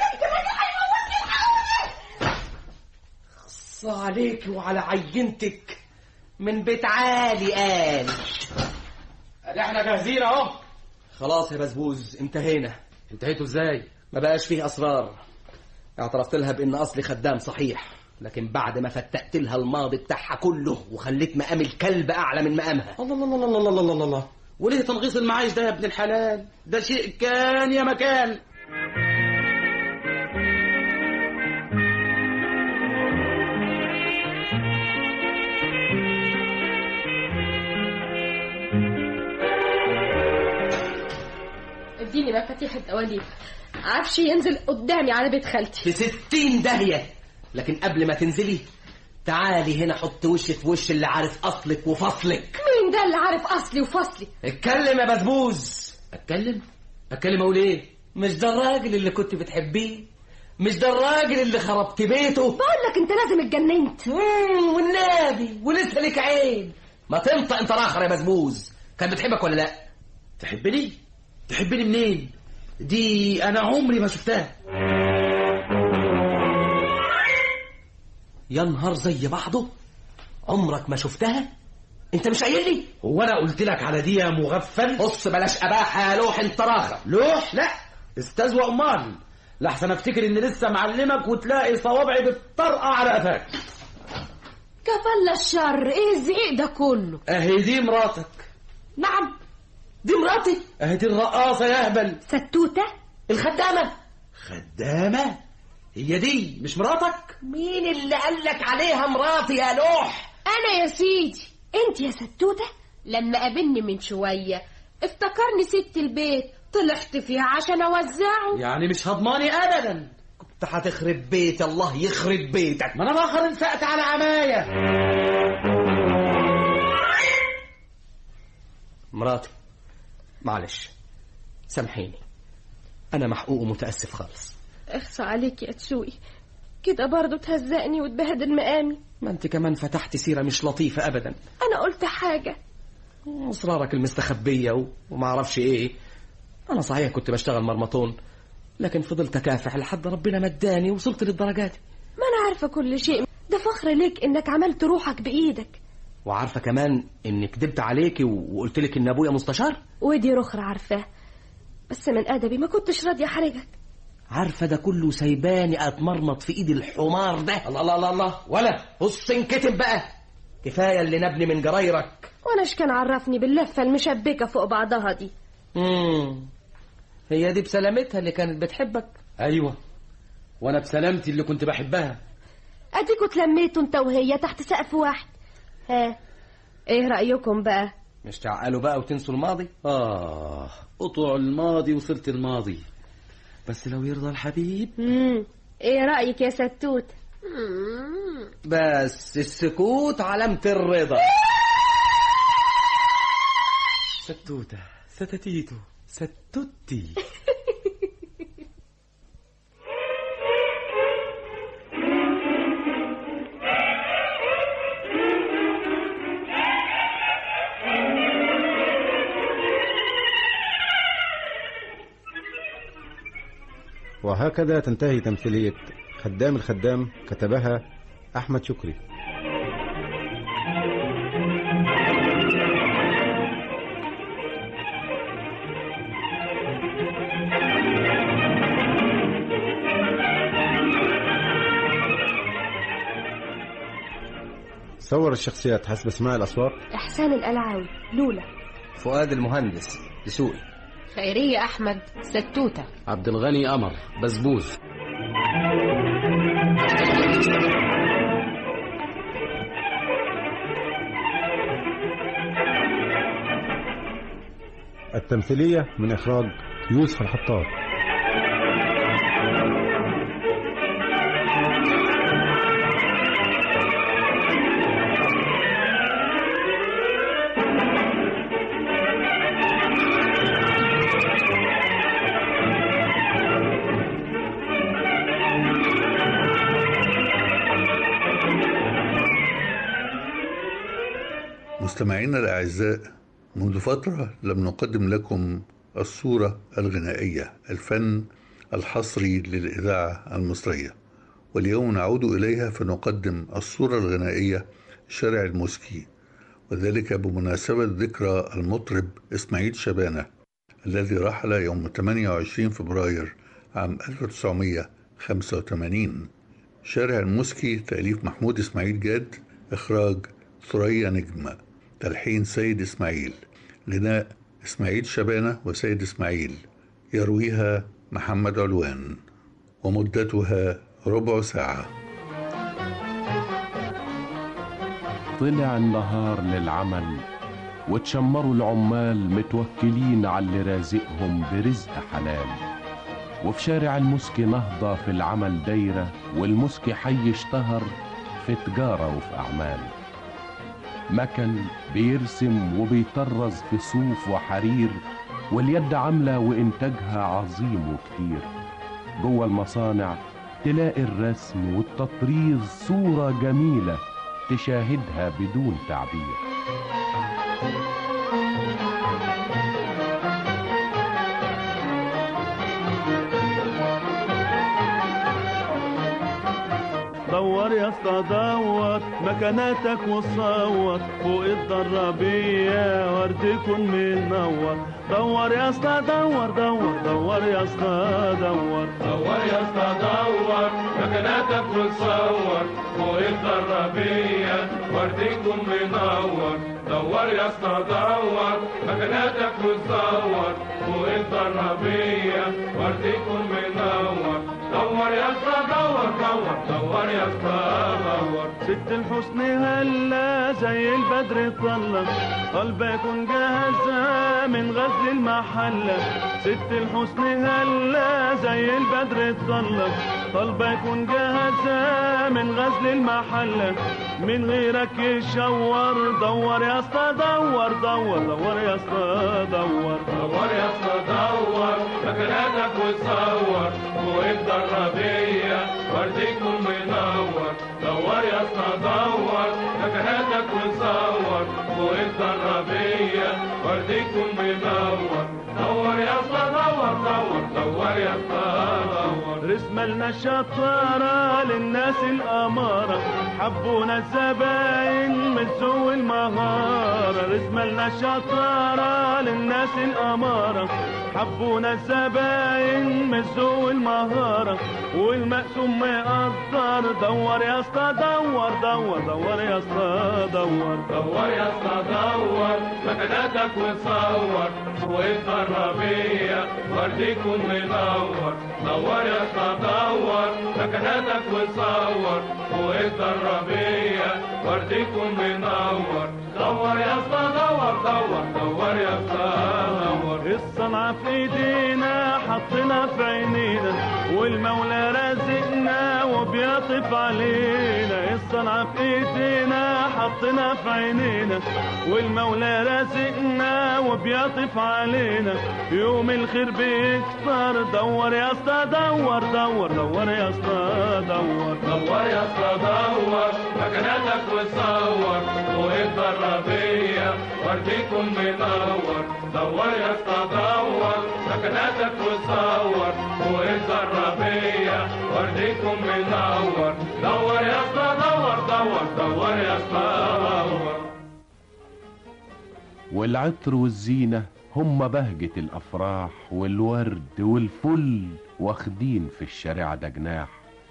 خص عليك وعلى عينتك من بيت عالي قال احنا جاهزين اهو خلاص يا بسبوز انتهينا انتهيتوا ازاي ما بقاش فيه اسرار اعترفت لها بان اصلي خدام صحيح لكن بعد ما فتقت لها الماضي بتاعها كله وخليت مقام الكلب اعلى من مقامها الله الله الله الله الله الله الله وليه تنغيص المعايش ده يا ابن الحلال ده شيء كان يا مكان اديني مفاتيح الدواليب عفشي ينزل قدامي على بيت خالتي في ستين داهية لكن قبل ما تنزلي تعالي هنا حط وشك في وش اللي عارف اصلك وفصلك مين ده اللي عارف اصلي وفصلي اتكلم يا بسبوز اتكلم اتكلم اقول ايه مش ده الراجل اللي كنت بتحبيه مش ده الراجل اللي خربت بيته بقول لك انت لازم اتجننت مم، والنبي ولسه لك عين ما تنطق انت راخر يا بسبوز كان بتحبك ولا لا تحبني تحبني منين دي انا عمري ما شفتها يا نهار زي بعضه عمرك ما شفتها انت مش قايل لي هو انا قلت لك على دي يا مغفل بص بلاش اباحه يا لوح انت راخر لوح لا استزوى امال لحسن افتكر اني لسه معلمك وتلاقي صوابعي بتطرقع على قفاك كفل الشر ايه الزعيق ده كله اهي دي مراتك نعم دي مراتي اهي دي الرقاصه يا اهبل ستوته الخدامه خدامه هي دي مش مراتك مين اللي قالك عليها مراتي يا لوح انا يا سيدي انت يا ستوته لما قابلني من شويه افتكرني ست البيت طلعت فيها عشان اوزعه يعني مش هضماني ابدا كنت هتخرب بيت الله يخرب بيتك ما انا باخر انفقت على عمايه مراتي معلش سامحيني انا محقوق ومتاسف خالص اخصى عليك يا تسوقي كده برضه تهزقني وتبهدل مقامي ما انت كمان فتحت سيره مش لطيفه ابدا انا قلت حاجه اسرارك المستخبيه و... وما اعرفش ايه انا صحيح كنت بشتغل مرمطون لكن فضلت اكافح لحد ربنا مداني وصلت للدرجات ما انا عارفه كل شيء ده فخر ليك انك عملت روحك بايدك وعارفه كمان اني كدبت عليكي و- وقلت لك ان ابويا مستشار ودي رخرة عارفاه بس من ادبي ما كنتش راضيه احرجك عارفه ده كله سايباني اتمرمط في ايد الحمار ده الله الله الله, الله. ولا بص انكتب بقى كفايه اللي نبني من جرايرك وانا ايش كان عرفني باللفه المشبكه فوق بعضها دي مم. هي دي بسلامتها اللي كانت بتحبك ايوه وانا بسلامتي اللي كنت بحبها اديكوا اتلميتوا انت وهي تحت سقف واحد ها ايه رايكم بقى مش تعقلوا بقى وتنسوا الماضي اه قطع الماضي وصلت الماضي بس لو يرضى الحبيب مم. ايه رايك يا ستوت بس السكوت علامة الرضا ستوتة ستتيتو ستوتي وهكذا تنتهي تمثيلية خدام الخدام كتبها أحمد شكري صور الشخصيات حسب اسماء الأصوات احسان القلعاوي لولا فؤاد المهندس دسوقي خيرية أحمد ستوتة عبد الغني قمر بسبوس التمثيلية من إخراج يوسف الحطاب مستمعينا الأعزاء منذ فترة لم نقدم لكم الصورة الغنائية الفن الحصري للإذاعة المصرية واليوم نعود إليها فنقدم الصورة الغنائية شارع المسكي وذلك بمناسبة ذكرى المطرب إسماعيل شبانة الذي رحل يوم 28 فبراير عام 1985 شارع المسكي تأليف محمود إسماعيل جاد إخراج ثريا نجم تلحين سيد إسماعيل غناء إسماعيل شبانة وسيد إسماعيل يرويها محمد علوان ومدتها ربع ساعة طلع النهار للعمل وتشمروا العمال متوكلين على اللي رازقهم برزق حلال وفي شارع المسكي نهضة في العمل دايرة والمسكي حي اشتهر في تجارة وفي أعمال مكن بيرسم وبيطرز في صوف وحرير واليد عاملة وإنتاجها عظيم وكتير جوه المصانع تلاقي الرسم والتطريز صورة جميلة تشاهدها بدون تعبير دور يا اسطى دور مكاناتك وصور فوق الضرابية ورد يكون منور دور يا اسطى دور دور دور يا اسطى دور دور يا اسطى دور مكاناتك وتصور فوق الضرابية ورد يكون منور دور يا اسطى دور مكاناتك وتصور فوق الضرابية ورد يكون منور دور يا اسطى دور دور دور يا اسطى دور ست الحسن هلا زي البدر طلع قلبك يكون جاهزة من غزل المحلة ست الحسن هلا زي البدر طلع قلبك يكون جاهزة من غزل المحلة من غيرك يشور دور يا اسطى دور دور دور يا اسطى دور دور يا اسطى دور مكاناتك وتصور فوق الضرابية ورد يكون منور دور يا اسطى دور مكاناتك وتصور فوق الضرابية ورد يكون منور دور يا اسطى دور دور دور يا اسطى دور رسمة لنا الشطارة للناس الأمارة حبونا الزباين من الذوق المهارة رسمة لنا الشطارة للناس الأمارة حبونا الزباين من الذوق المهارة والمقسوم مقدر دور يا اسطى دور دور دور يا اسطى دور دور يا اسطى دور مكانتك وتصور وانت الربيع ورديكم منور دور يا اسطى دور مكانتك وتصور وانت الربيع ورديكم منور دور يا اسطى دور دور دور يا اسطى دور الصنعة في ايدينا حطنا في عينينا والمولى رازقنا وبيطف علينا الصنعة في ايدينا حطنا في عينينا والمولى رازقنا وبيطف علينا يوم الخير بيكتر دور يا اسطى دور دور دور يا اسطى دور دور يا اسطى دور مكانتك وتصور وانت الربيع ورديكم منور دور يا اسطى دور مكانتك وتصور وانت الربيع ورديكم منور دور يا اسطى دور دور دور يا اسطى دور والعطر والزينة هم بهجة الأفراح والورد والفل واخدين في الشارع ده جناح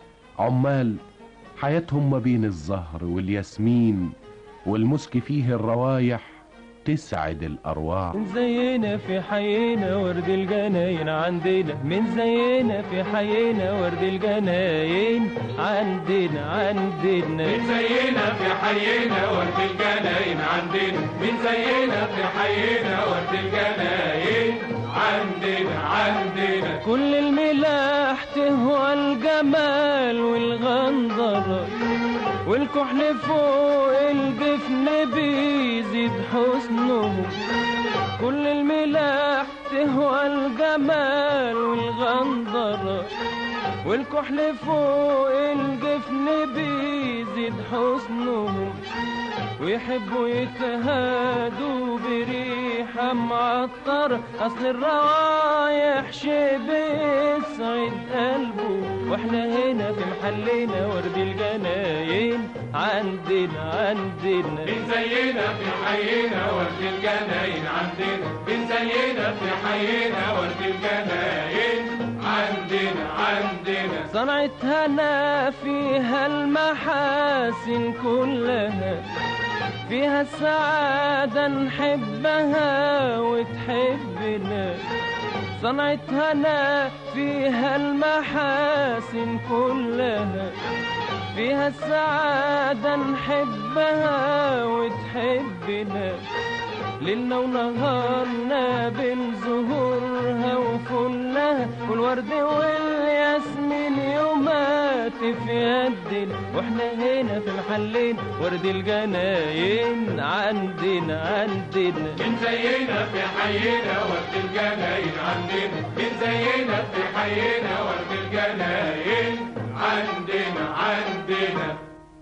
عمال حياتهم ما بين الزهر والياسمين والمسك فيه الروايح تسعد الأرواح من زينا في حينا ورد الجناين عندنا من زينا في حينا ورد الجناين عندنا عندنا من زينا في حينا ورد الجناين عندنا من زينا في حينا ورد الجناين عندنا عندنا كل الملاح تهوى الجمال والغندرة والكحل فوق الجفن بيزيد حسنهم كل الملاح تهوى الجمال والغندرة والكحل فوق الجفن بيزيد حسنهم ويحبوا يتهادوا بريحة معطرة أصل الروايح شي بيسعد قلبه واحنا هنا في محلنا ورد الجناين عندنا عندنا من زينا في حينا ورد الجناين عندنا من زينا في حينا ورد الجناين عندنا عندنا صنعتها أنا فيها المحاسن كلها فيها السعادة نحبها وتحبنا صنعتها أنا فيها المحاسن كلها فيها السعادة نحبها وتحبنا ليلنا ونهارنا بين زهورها وفلها والورد والياسمين يومات في يدنا واحنا هنا في محلين ورد الجناين عندنا عندنا من زينا في حينا ورد الجناين عندنا من زينا في حينا ورد الجناين عندنا عندنا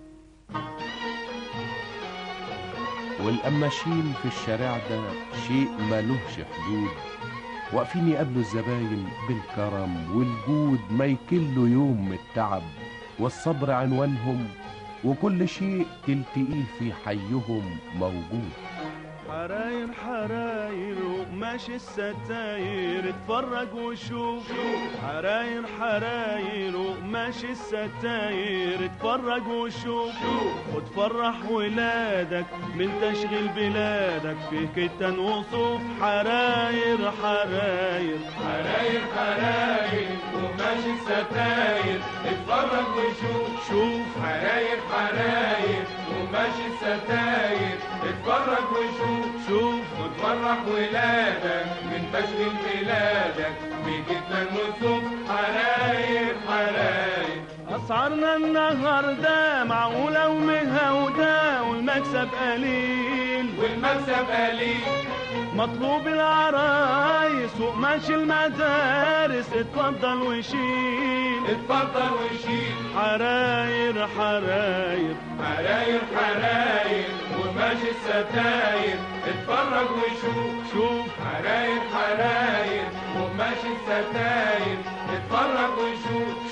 والقماشين في الشارع ده شيء ملوش حدود واقفين يقابلوا الزباين بالكرم والجود ما يكلوا يوم من التعب والصبر عنوانهم وكل شيء تلتقيه في حيهم موجود حراير حراير وقماش الستاير اتفرج وشوف حراير حراير وقماش الستاير اتفرج وشوف وتفرح ولادك من تشغيل بلادك في كتان وصوف حراير حراير حراير حراير وقماش الستاير اتفرج وشوف شوف حراير حراير وقماش الستاير اتفرج وشوف شوف وتفرح ولادك من تشغيل بلادك بجدا وصوف حراير حراير أسعارنا النهاردة معقولة ومهودة والمكسب قليل والمكسب قليل مطلوب العرايس وقماش المدارس اتفضل وشيل اتفضل وشيل حراير حراير حراير حراير وماشي الستاير اتفرج وشوف شوف حراير حراير وماشي الستاير اتفرج وشوف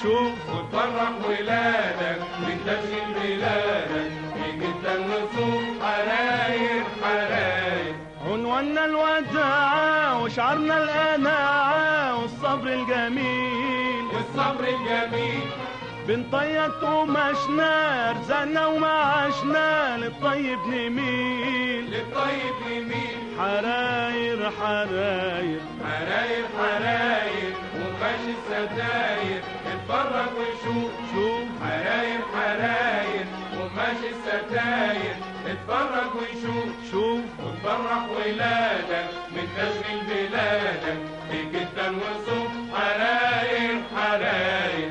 شوف وتفرح ولادك من تشغيل بلادك في جدا نصوص حراير حراير عنواننا الوداعة وشعارنا القناعة والصبر الجميل والصبر الجميل بنطيب قماشنا رزقنا ومعاشنا للطيب نميل للطيب نميل حراير حراير حراير حراير وماشي الستاير اتفرج وشوف شوف حراير حراير وماشي الستاير اتفرج وشوف شوف وتفرح ولادك من تشغيل بلادك في جدا وصوف حراير حراير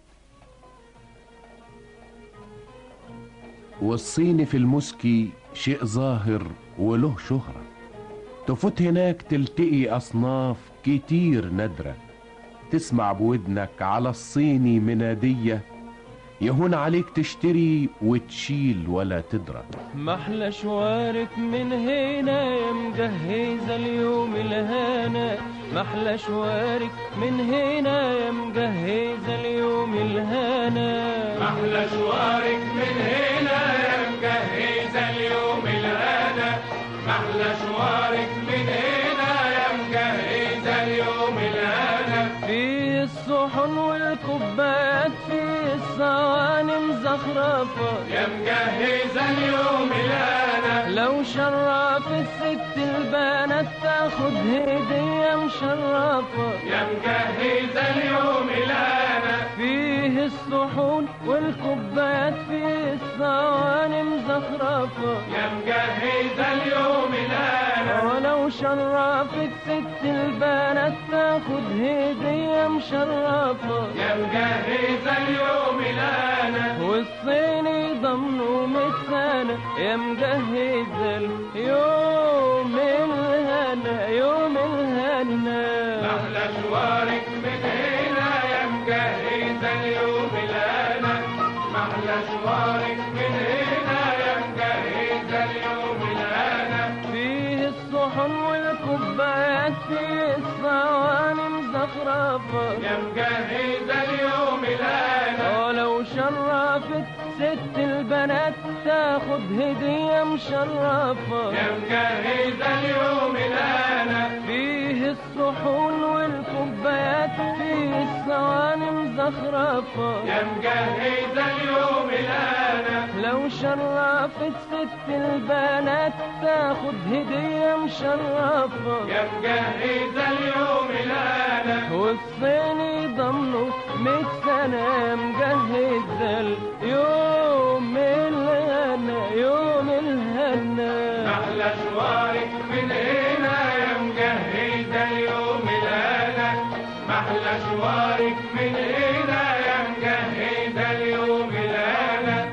والصيني في المسكي شيء ظاهر وله شهرة تفوت هناك تلتقي أصناف كتير نادرة تسمع بودنك على الصيني منادية يهون عليك تشتري وتشيل ولا تدرى محلى شوارك من هنا يا مجهزة اليوم الهنا محلى شوارك من هنا يا مجهزة اليوم الهنا محلى شوارك من هنا يا مجهزة اليوم الهنا محلى شوارك من هنا يا مجهزة اليوم الهنا في الصحن والكوبايات في الصواني مزخرفة يا مجهزة اليوم الهنا لو شرف الست البنات تاخد هدية مشرفة يا مجهزة اليوم الهنا فيه الصحون والكوبايات فيه الصواني مزخرفة يا مجهزة اليوم الهنا ولو شرفت ست البنات تاخد هدية مشرفة يا مجهزة اليوم الهنا والصيني ضمنه مية سنة يا مجهز اليوم الهنا يوم الهنا محلى شوارك من هنا يا مجهزة اليوم الهنا محلى شوارك من هنا يا مجهزة اليوم الهنا فيه الصحن والكوبايات فيه الصواني مزخرفة يا مجهزة اليوم الهنا ولو شرفت ست البنات تاخد هدية مشرفة يا مجهزة اليوم الهنا فيه الصحون والكوبايات فيه الصواني مزخرفة يا مجهزة اليوم الهنا لو شرفت ست البنات تاخد هدية مشرفة يا مجهزة اليوم الهنا والصيني ضمنه مية سنة مجهز اليوم الهنا يوم الهنا محلى شوارك من هنا يا مجهزة اليوم الهنا محلى شوارك من هنا يا مجهزة اليوم الهنا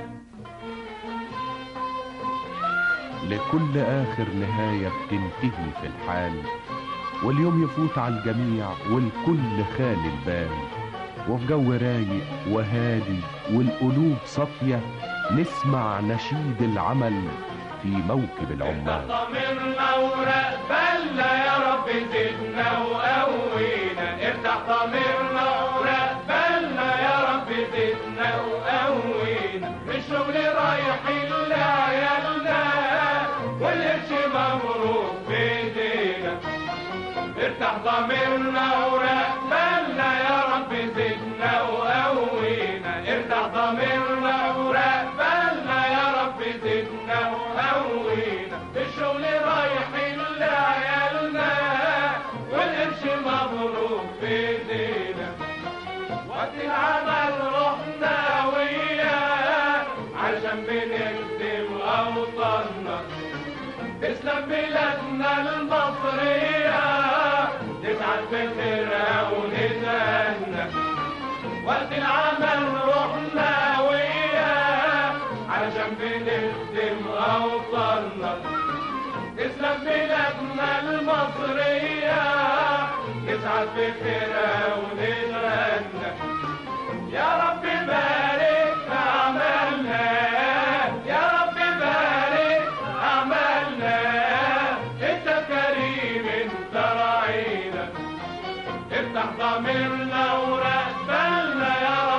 لكل آخر نهاية بتنتهي في الحال واليوم يفوت على الجميع والكل خالي البال وفي جو رايق وهادي والقلوب صافية نسمع نشيد العمل في موكب العمال ضميرنا ورقبلنا يا رب زدنا وقوينا افتح ضميرنا ورقبلنا يا رب زدنا وقوينا الشغل رايح لعيالنا والقرش مبروك بايدينا افتح ضميرنا ورقبلنا يا رب زدنا وقوينا افتح ضميرنا ورقبلنا يا رب زدنا وقوينا الشغل رايح لعيالنا والقرش مبروك بايدينا وقت العمل رحنا وياه عشان بنخدم اوطاننا تسلم بلادنا المصرية نسعد بخيرها ونتهنى وقت العمل رحنا وياه علشان بنخدم أوطاننا تسلم بلادنا المصرية نسعد بخيرها ونتهنى يا رب بارك في أعمالنا يا رب بارك أعمالنا أنت كريم أنت راعينا افتح ضميرنا ورقبلنا يا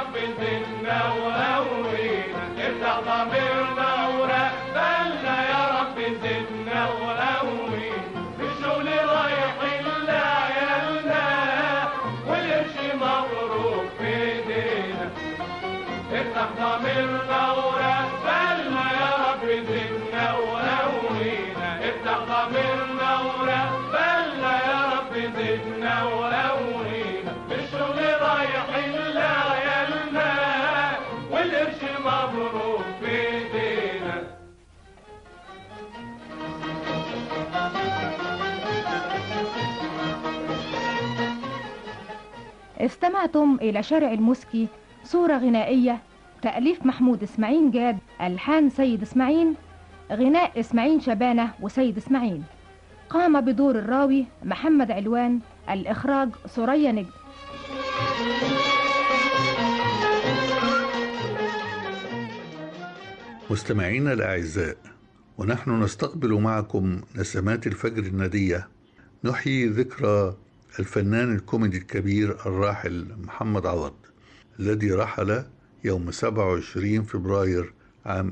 ضميرنا ورقبالنا يا رب زدنا وقوي الشغل رايح الليالنا والقرش مبروك في ايدينا افتح ضميرنا ورقبالنا يا رب زدنا وقوينا افتح ضميرنا ورقبالنا يا رب زدنا وقوينا الشغل رايح الليالنا والقرش مبروك في ايدينا استمعتم إلى شارع المسكي صورة غنائية تأليف محمود إسماعيل جاد ألحان سيد إسماعيل غناء إسماعيل شبانة وسيد إسماعيل قام بدور الراوي محمد علوان الإخراج سوريا نجم مستمعينا الأعزاء ونحن نستقبل معكم نسمات الفجر الندية نحيي ذكرى الفنان الكوميدي الكبير الراحل محمد عوض الذي رحل يوم 27 فبراير عام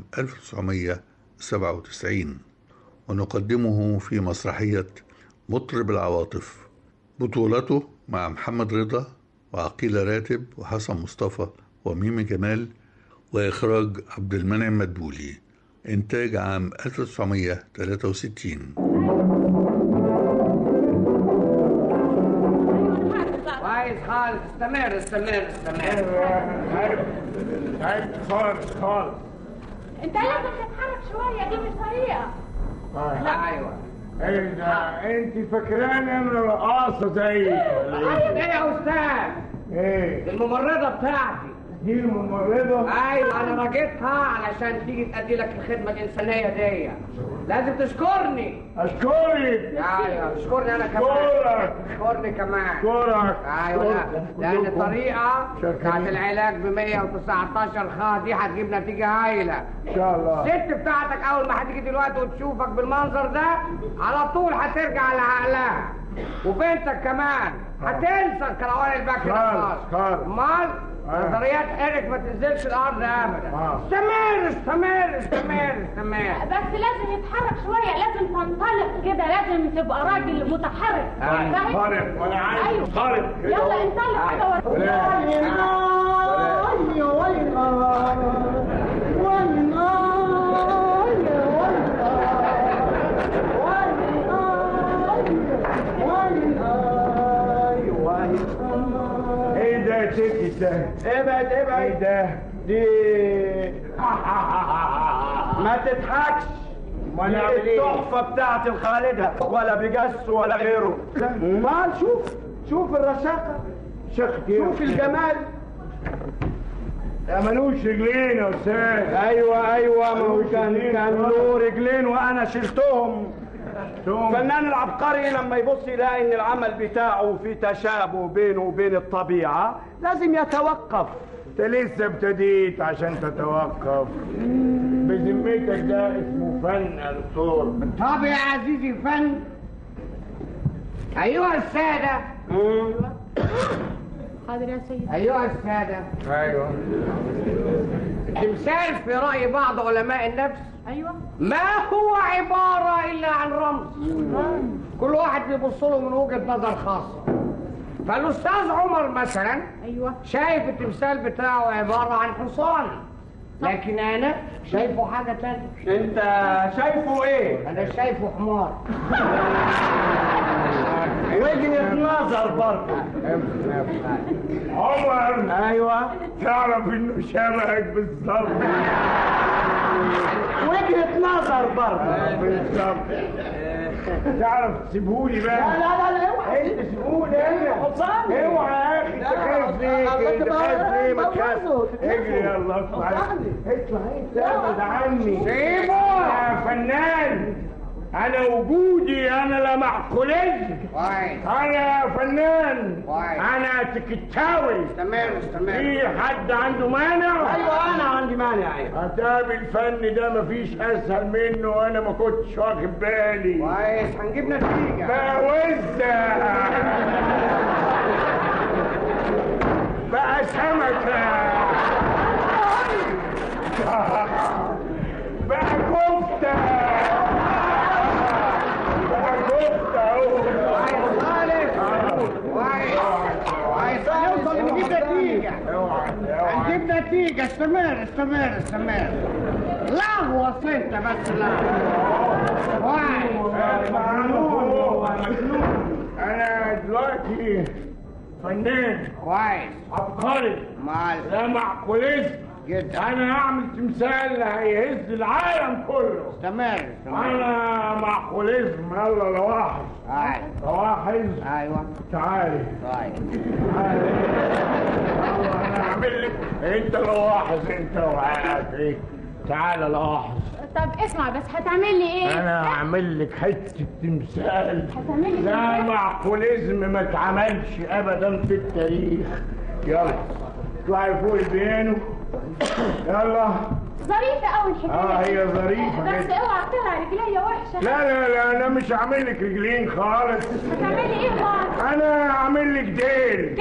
1997 ونقدمه في مسرحية مطرب العواطف بطولته مع محمد رضا وعقيلة راتب وحسن مصطفى وميمي جمال وإخراج عبد المنعم مدبولي إنتاج عام 1963 كويس خالص استمر استمر استمر تعبت خالص خالص انت لازم تتحرك شويه دي مش طريقه ايوه ايه ده انت فاكراني انا رقاصه زيك ولا ايه يا استاذ ايه الممرضه بتاعتي دي الممرضه ايوه انا راجعتها علشان تيجي تأدي لك الخدمه الانسانيه دي لازم تشكرني اشكرك ايوه اشكرني انا كمان اشكرك اشكرني كمان اشكرك ايوه لا لان كلكم. الطريقه شكرا. بتاعت العلاج ب 119 خا دي هتجيب نتيجه هايله ان شاء الله الست بتاعتك اول ما هتيجي دلوقتي وتشوفك بالمنظر ده على طول هترجع لعقلها وبنتك كمان هتنسى الكروان البكري ده خالص، خالص خالص. امال آه. نظريات ايريك ما تنزلش الارض ابدا آه. استمر استمر استمر استمر بس لازم يتحرك شويه لازم تنطلق كده لازم تبقى راجل متحرك أيوة. فاهم؟ خارق وانا عايز أيوة. خارق كده. يلا انطلق كده ورا. ايه ده يا ستي ده ابعد ابعد ايه ده دي ما تضحكش ما دي نعمل ايه؟ التحفة بتاعت الخالدة ولا بجس ولا غيره ما شوف شوف الرشاقة شختي شوف الجمال يا ملوش رجلين يا استاذ ايوه ايوه ما هو ملوش كان رجلين كان خالص. له رجلين وانا شلتهم توم. الفنان العبقري لما يبص يلاقي ان العمل بتاعه في تشابه بينه وبين الطبيعة لازم يتوقف انت لسه ابتديت عشان تتوقف بذمتك ده اسمه فن يا دكتور طب يا عزيزي فن ايها الساده حاضر يا سيدي ايها الساده ايوه التمثال في راي بعض علماء النفس ايوه ما هو عباره الا عن رمز كل واحد بيبص له من وجهه نظر خاصه فالاستاذ عمر مثلا ايوه شايف التمثال بتاعه عباره عن حصان لكن انا شايفه حاجه تانية انت شايفه ايه انا شايفه حمار وجهة نظر برضه عمر ايوه تعرف انه شبهك بالظبط وجهة نظر برضه بالظبط تعرف تسيبهولي بقى لا لا لا اوعى انت سيبهولي انا حصان اوعى يا اخي انت خايف ليه انت خايف ليه ما تخافش اجري يلا اطلع اطلع انت ابعد عني سيبه يا فنان انا وجودي انا لا معقولش كويس انا فنان كويس. انا تكتاوي استمر استمر في حد عنده مانع ايوه انا عندي مانع ايوه عتاب الفن ده مفيش اسهل منه وانا ما كنتش واخد بالي كويس هنجيب نتيجه بقى وزة بقى سمكة هنجيب نتيجة استمر استمر استمر لغوص انت بس لغوص انا دلوقتي فنان كويس عبقري مال لا معقوليزم جدا انا هعمل تمثال هيهز العالم كله استمر انا معقوليزم يلا لواحظ هاي لواحظ ايوه تعالي طيب تعالي يلا انا هعمل لك انت لواحظ انت وقاعد ايه تعالى لواحظ طب اسمع بس هتعمل لي ايه انا هعمل لك حته تمثال هتعمل لي لا إيه؟ معقوليزم ما اتعملش ابدا في التاريخ يلا اطلعي فوق البيانو يلا ظريفة قوي الحكاية اه دي. هي ظريفه بس جدا اوعى تطلع رجليا وحشة لا لا لا انا مش هعمل لك رجلين خالص هتعمل لي ايه بقى؟ انا هعمل لك ديل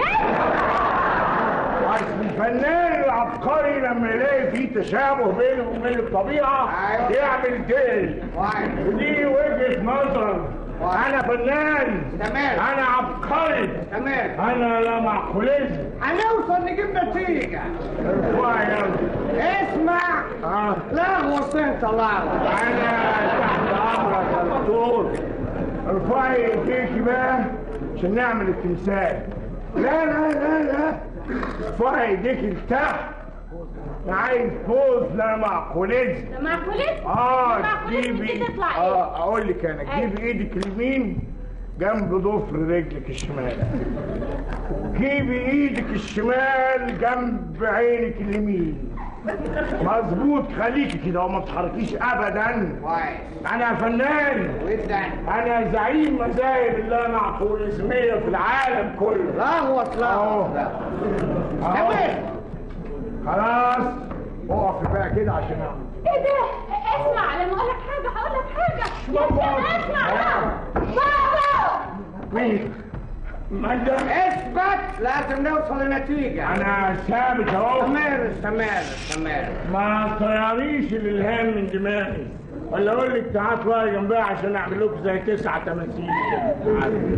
اصل الفنان العبقري لما يلاقي فيه تشابه بينه وبين الطبيعه يعمل ديل ودي وجهه نظر انا فنان تمام انا عبقري تمام انا لا معقوليزم هنوصل نجيب نتيجة ارفعي يلا اسمع اه لغوص انت لغوص انا تحت امرك يا دكتور ارفعي ايديكي بقى عشان نعمل التمثال لا لا لا لا ارفعي ايديكي لتحت انا عايز فوز لا معقوليزم ده معقولة؟ اه معقولة جيبي دي تطلع ايه؟ اه اقول لك انا جيبي ايدك اليمين جنب ضفر رجلك الشمال جيبي ايدك الشمال جنب عينك اليمين مظبوط خليكي كده وما تتحركيش ابدا كويس انا فنان جدا انا زعيم مذاهب اللا معقوليزميه في العالم كله لغوص لغوص أهو. خلاص اقفي بقى كده عشان اعمل ايه ده؟ اسمع لما اقول لك حاجة هقول لك حاجة يا سلام، اسمع بقى بابا مين؟ ما انت اثبت لازم نوصل لنتيجة انا ثابت اهو استمر استمر استمر ما تطيريش الالهام من دماغي ولا اقول لك تعال اطلعي جنبها عشان اعمل لكم زي تسعة تماثيل انت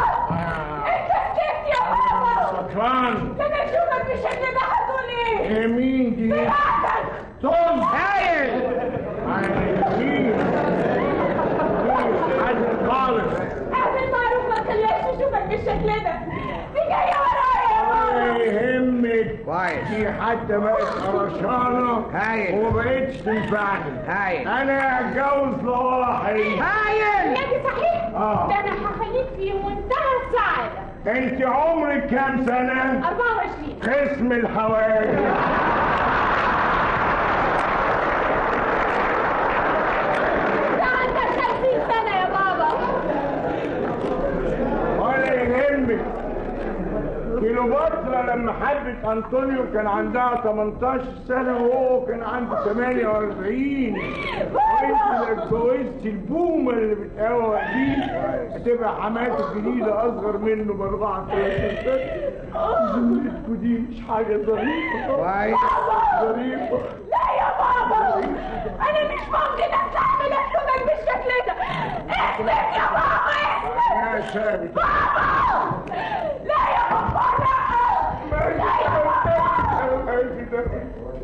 سكت يا بابا صفان ده انا اشوفك بالشكل ده هتقول ايه؟ ايه مين دي؟ براحتك طز هايل مين؟ حد خالص اعمل معروف ما تخليهاش تشوفك بالشكل ده دي جاية ورايا يا ولا بابا يهمك كويس دي حتى بقت قرشانة هايل. وما بقتش تنفعني هايل انا هتجوز لواحي هايل يا دي صحيح آه. ده انا هخليك في منتهى السعادة انت عمرك كام سنة؟ 24 قسم الحوادث ده عندك 50 سنة يا بابا ولا يهمك كيلوباترا لما حبت انطونيو كان عندها 18 سنة وهو كان عنده 48 وانت لو اتجوزتي البومة اللي بتقوى دي هتبقى حماتك الجديدة اصغر منه ب 34 سنة زميلتكوا دي مش حاجة ظريفة كويس ظريفة لا يا بابا انا مش ممكن استحمل اشوفك بالشكل ده اثبت يا بابا اثبت يا ثابت بابا لا يا بابا لا لا يا بابا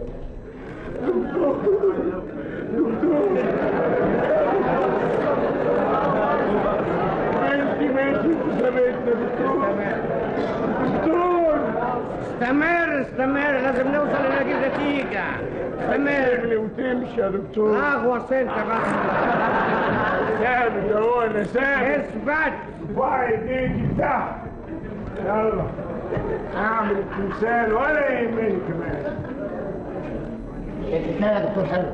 ماشي ماشي ثابتنا دكتور دكتور استمر استمر لازم نوصل لنجيب نتيجة استمر تغلي وتمشي يا دكتور لغوص انت بس ثابت اهو انا ثابت اثبت ارفعي ايديكي تحت يلا اعمل التمثال ولا يهمني كمان لا يا دكتور حلو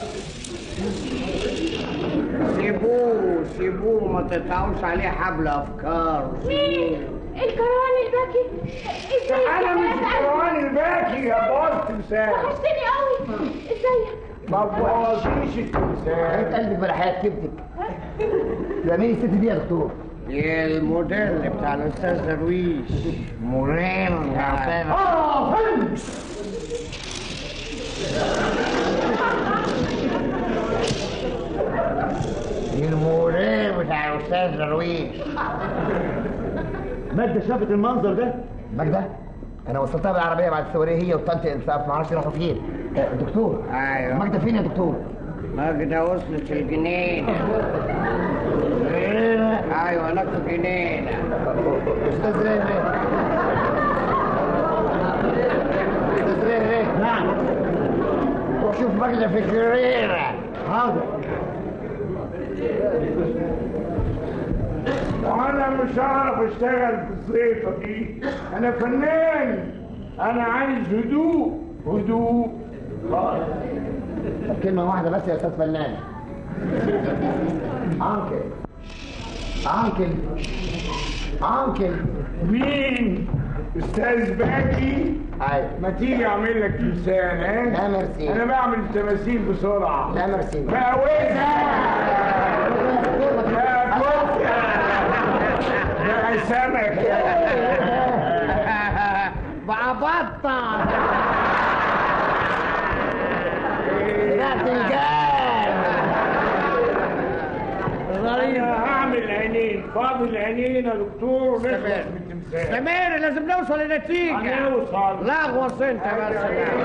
سيبوه سيبوه ما تقطعوش عليه حبل افكار مين الكروان الباكي ازيك يا انا مش حبيب قلبي؟ الكروان الباكي يا باظ تمثال وحشتني قوي ازيك ما تبوظيش التمثال انت قلبك بلا حياة كبدك ده مين الست دي يا دكتور؟ الموديل بتاع الاستاذ درويش مريم يا استاذ اه فندم الموديل بتاع الاستاذ درويش ماجدة شافت المنظر ده؟ ماجدة؟ انا وصلتها بالعربيه بعد الثوريه هي وطنط انصاف ما اعرفش راحوا فين آه، دكتور ايوه ماجده فين يا دكتور ماجدة وصلت الجنين ايوه هناك في الجنين استاذ ريح استاذ ريح نعم روح شوف ماجده في الجريره حاضر وانا مش هعرف اشتغل في الصيفه دي انا فنان انا عايز هدوء هدوء خالص طب كلمه واحده بس يا استاذ فنان انكل انكل انكل مين استاذ باكي ايوه ما تيجي اعمل لك تمثال ها لا ميرسي انا بعمل تماثيل بسرعه لا ميرسي بقوزها بقى سمك بقى بطة انا هعمل عينين فاضل عينين يا دكتور ونخلص من التمثال سمير لازم نوصل لنتيجة هنوصل. لا غوص انت بس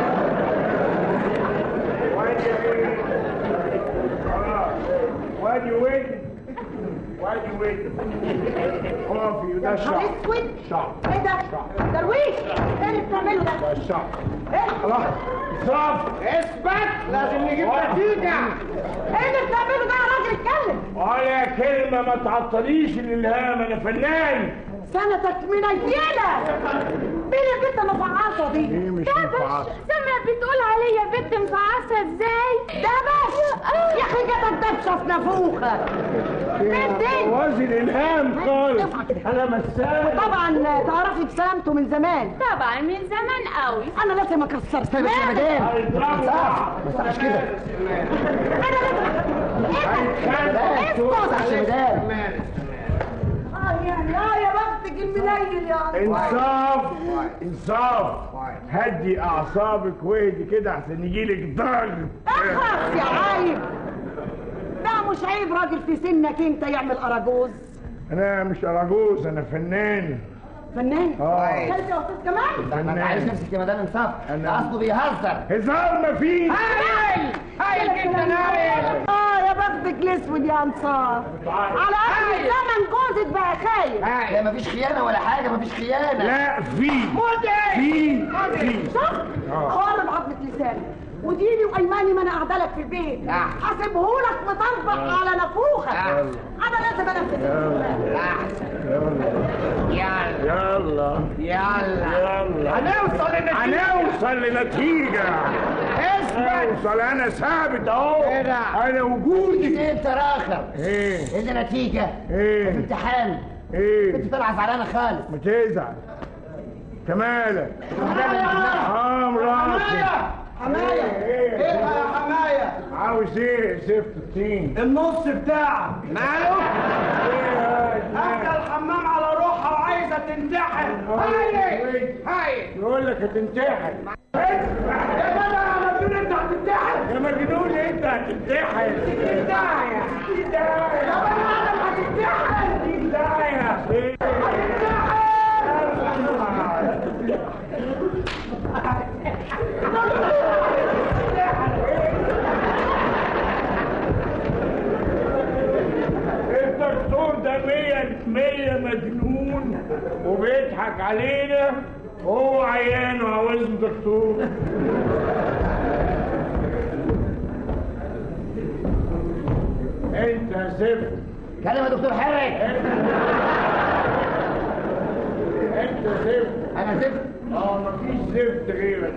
وادي وين وادي وين اقفي وده الشعر اسود شعر ايه ده درويش ايه اللي بتعمله ده ده الشعر خلاص صف اثبت لازم نجيب نتيجة ايه اللي بتعمله ده يا راجل اتكلم ولا كلمة ما تعطليش الإلهام أنا فنان سنتك منيلة مين البنت المفعصة دي؟ إيه مش ده بس مفعصة؟ سامع بتقول عليا بنت مفعصة ازاي؟ ده بس يا اخي جاتك دبشة في نافوخك مين دي؟ وازن الإلهام خالص أنا مسام طبعا تعرفي بسلامته من زمان طبعا من زمان قوي انا لازم اكسر استنى بس يا مدام ما صحش كده اسكت يا مدام اه يعني اه يا بختك المنيل يا انصاف انصاف هدي أعصابك واهدي كده عشان يجيلك ضغط اخرس يا عايب ده مش عيب راجل في سنك انت يعمل اراجوز أنا مش أراجوز أنا فنان فنان آه. كلت يا استاذ كمال ما تعيش نفسك يا مدام انصاف ده قصده بيهزر هزار ما فيه هاي هاي جدا اه يا بختك الاسود يا انصار على اخر الزمن جوزك بقى خايف لا مفيش خيانه ولا حاجه مفيش خيانه لا في مدعي في مدعي صح؟ آه. خرب عظمة لسانك وديني وايماني ما انا قاعده لك في البيت هسيبهولك مطربق على نافوخك انا لازم انفذ يلا يلا يلا هنوصل لنتيجة. هنوصل لنتيجة هنوصل أنا ثابت أهو أنا وجودي انت راخر إيه ايه النتيجه إيه امتحان إيه انت طالعه زعلانه خالص ما تزعل كمالك اه مراتي حماية ايه يا حماية عاوز ايه زفت الطين النص بتاعك ماله؟ اكل الحمام على روحها وعايزة تنتحر هاي هاي يقول لك هتنتحر يا جدع يا مجنون انت هتنتحر يا مجنون انت هتنتحر داعية داعية يا بني ادم هتنتحر داعية الدكتور ده مية مية مجنون وبيضحك علينا وهو عيان وعاوزه دكتور انت زفت كلم يا دكتور حرج انت زفت انا زفت اه مفيش زفت غيرك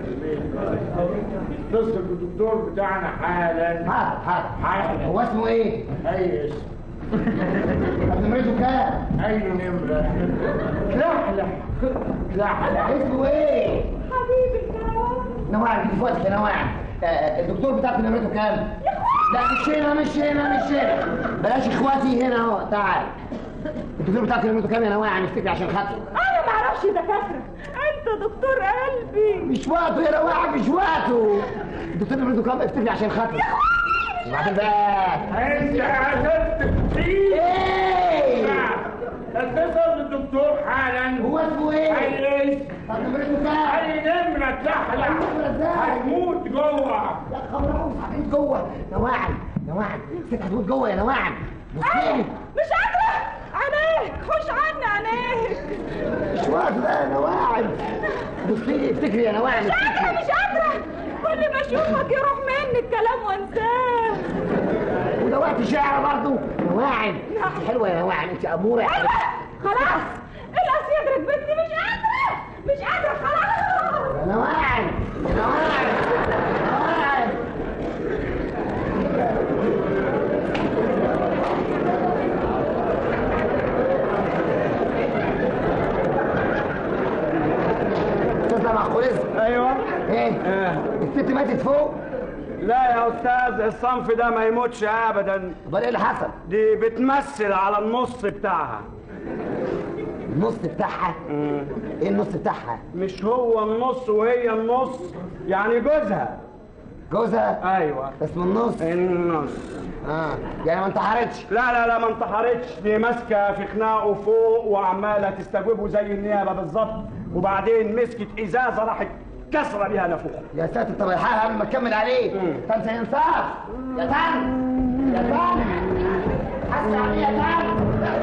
اتصل بالدكتور بتاعنا حالا حاضر حاضر حالا هو اسمه ايه؟ اي اسم طب نمرته كام؟ اي نمرة لحلح لحلح اسمه ايه؟ حبيبي نواعم في وقتك يا نواعم آه، الدكتور بتاعك نمرته كام؟ لا مش هنا مش هنا مش هنا بلاش اخواتي هنا اهو تعال الدكتور بتاعك نمرته كام يا نواعم افتكر عشان خاطري انا ما اعرفش دكاتره انت دكتور قلبي مش وقته يا نواعم مش وقته الدكتور نمرته كام افتكر عشان خاطري وبعدين بقى انت عزلت كتير ايه اتصل بالدكتور حالا هو اسمه ايه؟ عايز طب نمرته كام؟ علي نمرة اتلحلح هتموت جوه يا خبر صحيح جوه نواعم نواعم ست هتموت جوه يا نواعم بصيلي مش قادرة عينيك خش عني عينيك مش واقفه يا نواعم بصيلي افتكري يا نواعم مش قادرة مش قادرة كل ما اشوفك يروح مني الكلام وانساه وده وقت شعر برضه نواعم انت حلوه يا نواعم انت اموره يا ايوه خلاص القص يدرك بنتي مش قادرة مش قادرة خلاص يا نواعم يا نواعم نواعم تطلع مع خلص ايوه ايه الست ماتت فوق لا يا استاذ الصنف ده ما يموتش ابدا امال ايه اللي حصل دي بتمثل على النص بتاعها النص بتاعها ايه النص بتاعها مش هو النص وهي النص يعني جوزها جوزها ايوه اسمه النص النص اه يعني ما انتحرتش لا لا لا ما انتحرتش دي ماسكه في خناقه فوق وعماله تستجوبه زي النيابه بالظبط وبعدين مسكت ازازه راحت كسره بيها نافوخه يا ساتر طب الحقها قبل ما تكمل عليه طب انصاف يا تاني يا تاني حسن عليه يا تاني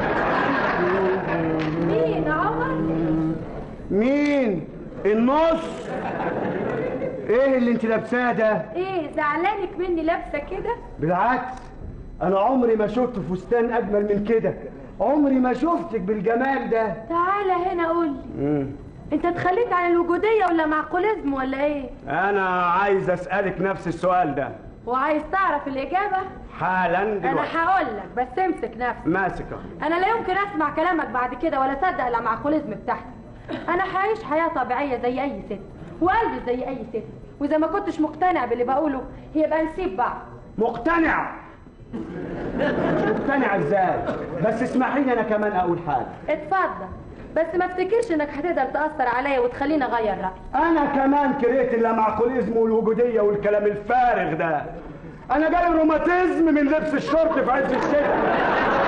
مين عمر مين النص ايه اللي انت لابساه ده ايه زعلانك مني لابسة كده بالعكس انا عمري ما شفت فستان اجمل من كده عمري ما شفتك بالجمال ده تعالى هنا قول لي انت اتخليت عن الوجودية ولا معقوليزم ولا ايه انا عايز اسالك نفس السؤال ده وعايز تعرف الإجابة حالا انا دلوقتي هقول لك بس امسك نفسك ماسكه انا لا يمكن اسمع كلامك بعد كده ولا اصدق المعقوليزم بتاعتك انا هعيش حياه طبيعيه زي اي ست وقلبي زي اي ست واذا ما كنتش مقتنع باللي بقوله يبقى نسيب بعض مقتنع مقتنع ازاي بس اسمحي لي انا كمان اقول حاجه اتفضل بس ما افتكرش انك هتقدر تاثر عليا وتخليني اغير رايي انا كمان كرهت اللامعقوليزم والوجوديه والكلام الفارغ ده انا جالي روماتيزم من لبس الشورت في عز الشتاء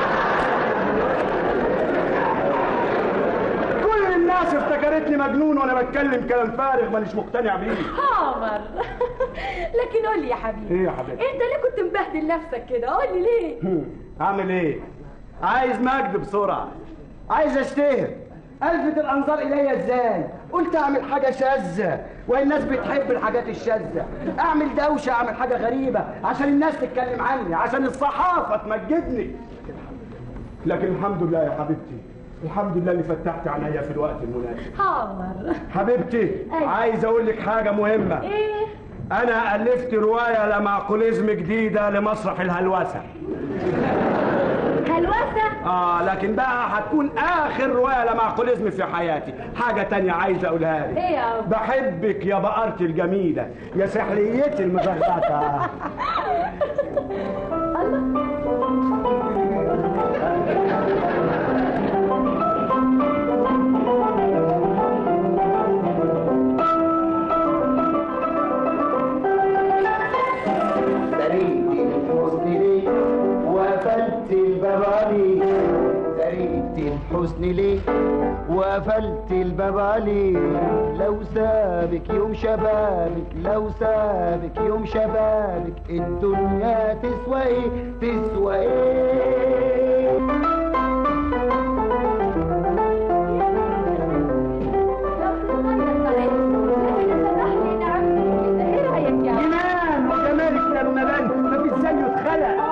كل الناس افتكرتني مجنون وانا بتكلم كلام فارغ مانيش مقتنع بيه عمر لكن قول لي يا حبيبي ايه يا حبيبي انت ليه كنت مبهدل نفسك كده قول لي ليه هم، اعمل ايه عايز مجد بسرعه عايز اشتهر الفت الانظار الي ازاي قلت اعمل حاجه شاذه والناس بتحب الحاجات الشاذه اعمل دوشه اعمل حاجه غريبه عشان الناس تتكلم عني عشان الصحافه تمجدني لكن الحمد لله يا حبيبتي الحمد لله اللي فتحت عينيا في الوقت المناسب عمر حبيبتي أيوة. عايز اقول لك حاجه مهمه ايه انا الفت روايه لمعقوليزم جديده لمسرح الهلوسه هلوسه اه لكن بقى هتكون اخر روايه لمعقوليزم في حياتي حاجه تانية عايز اقولها لك ايه يا عمر بحبك يا بقرتي الجميله يا سحليتي المزغطه دريت الحزن ليه وقفلت الباب عليه دريت الحزن ليه وقفلت الباب عليه لو سابك يوم شبابك لو سابك يوم شبابك الدنيا تسوى ايه تسوى ايه جنان وجمالك يا المبان ما فيش زيه اتخلق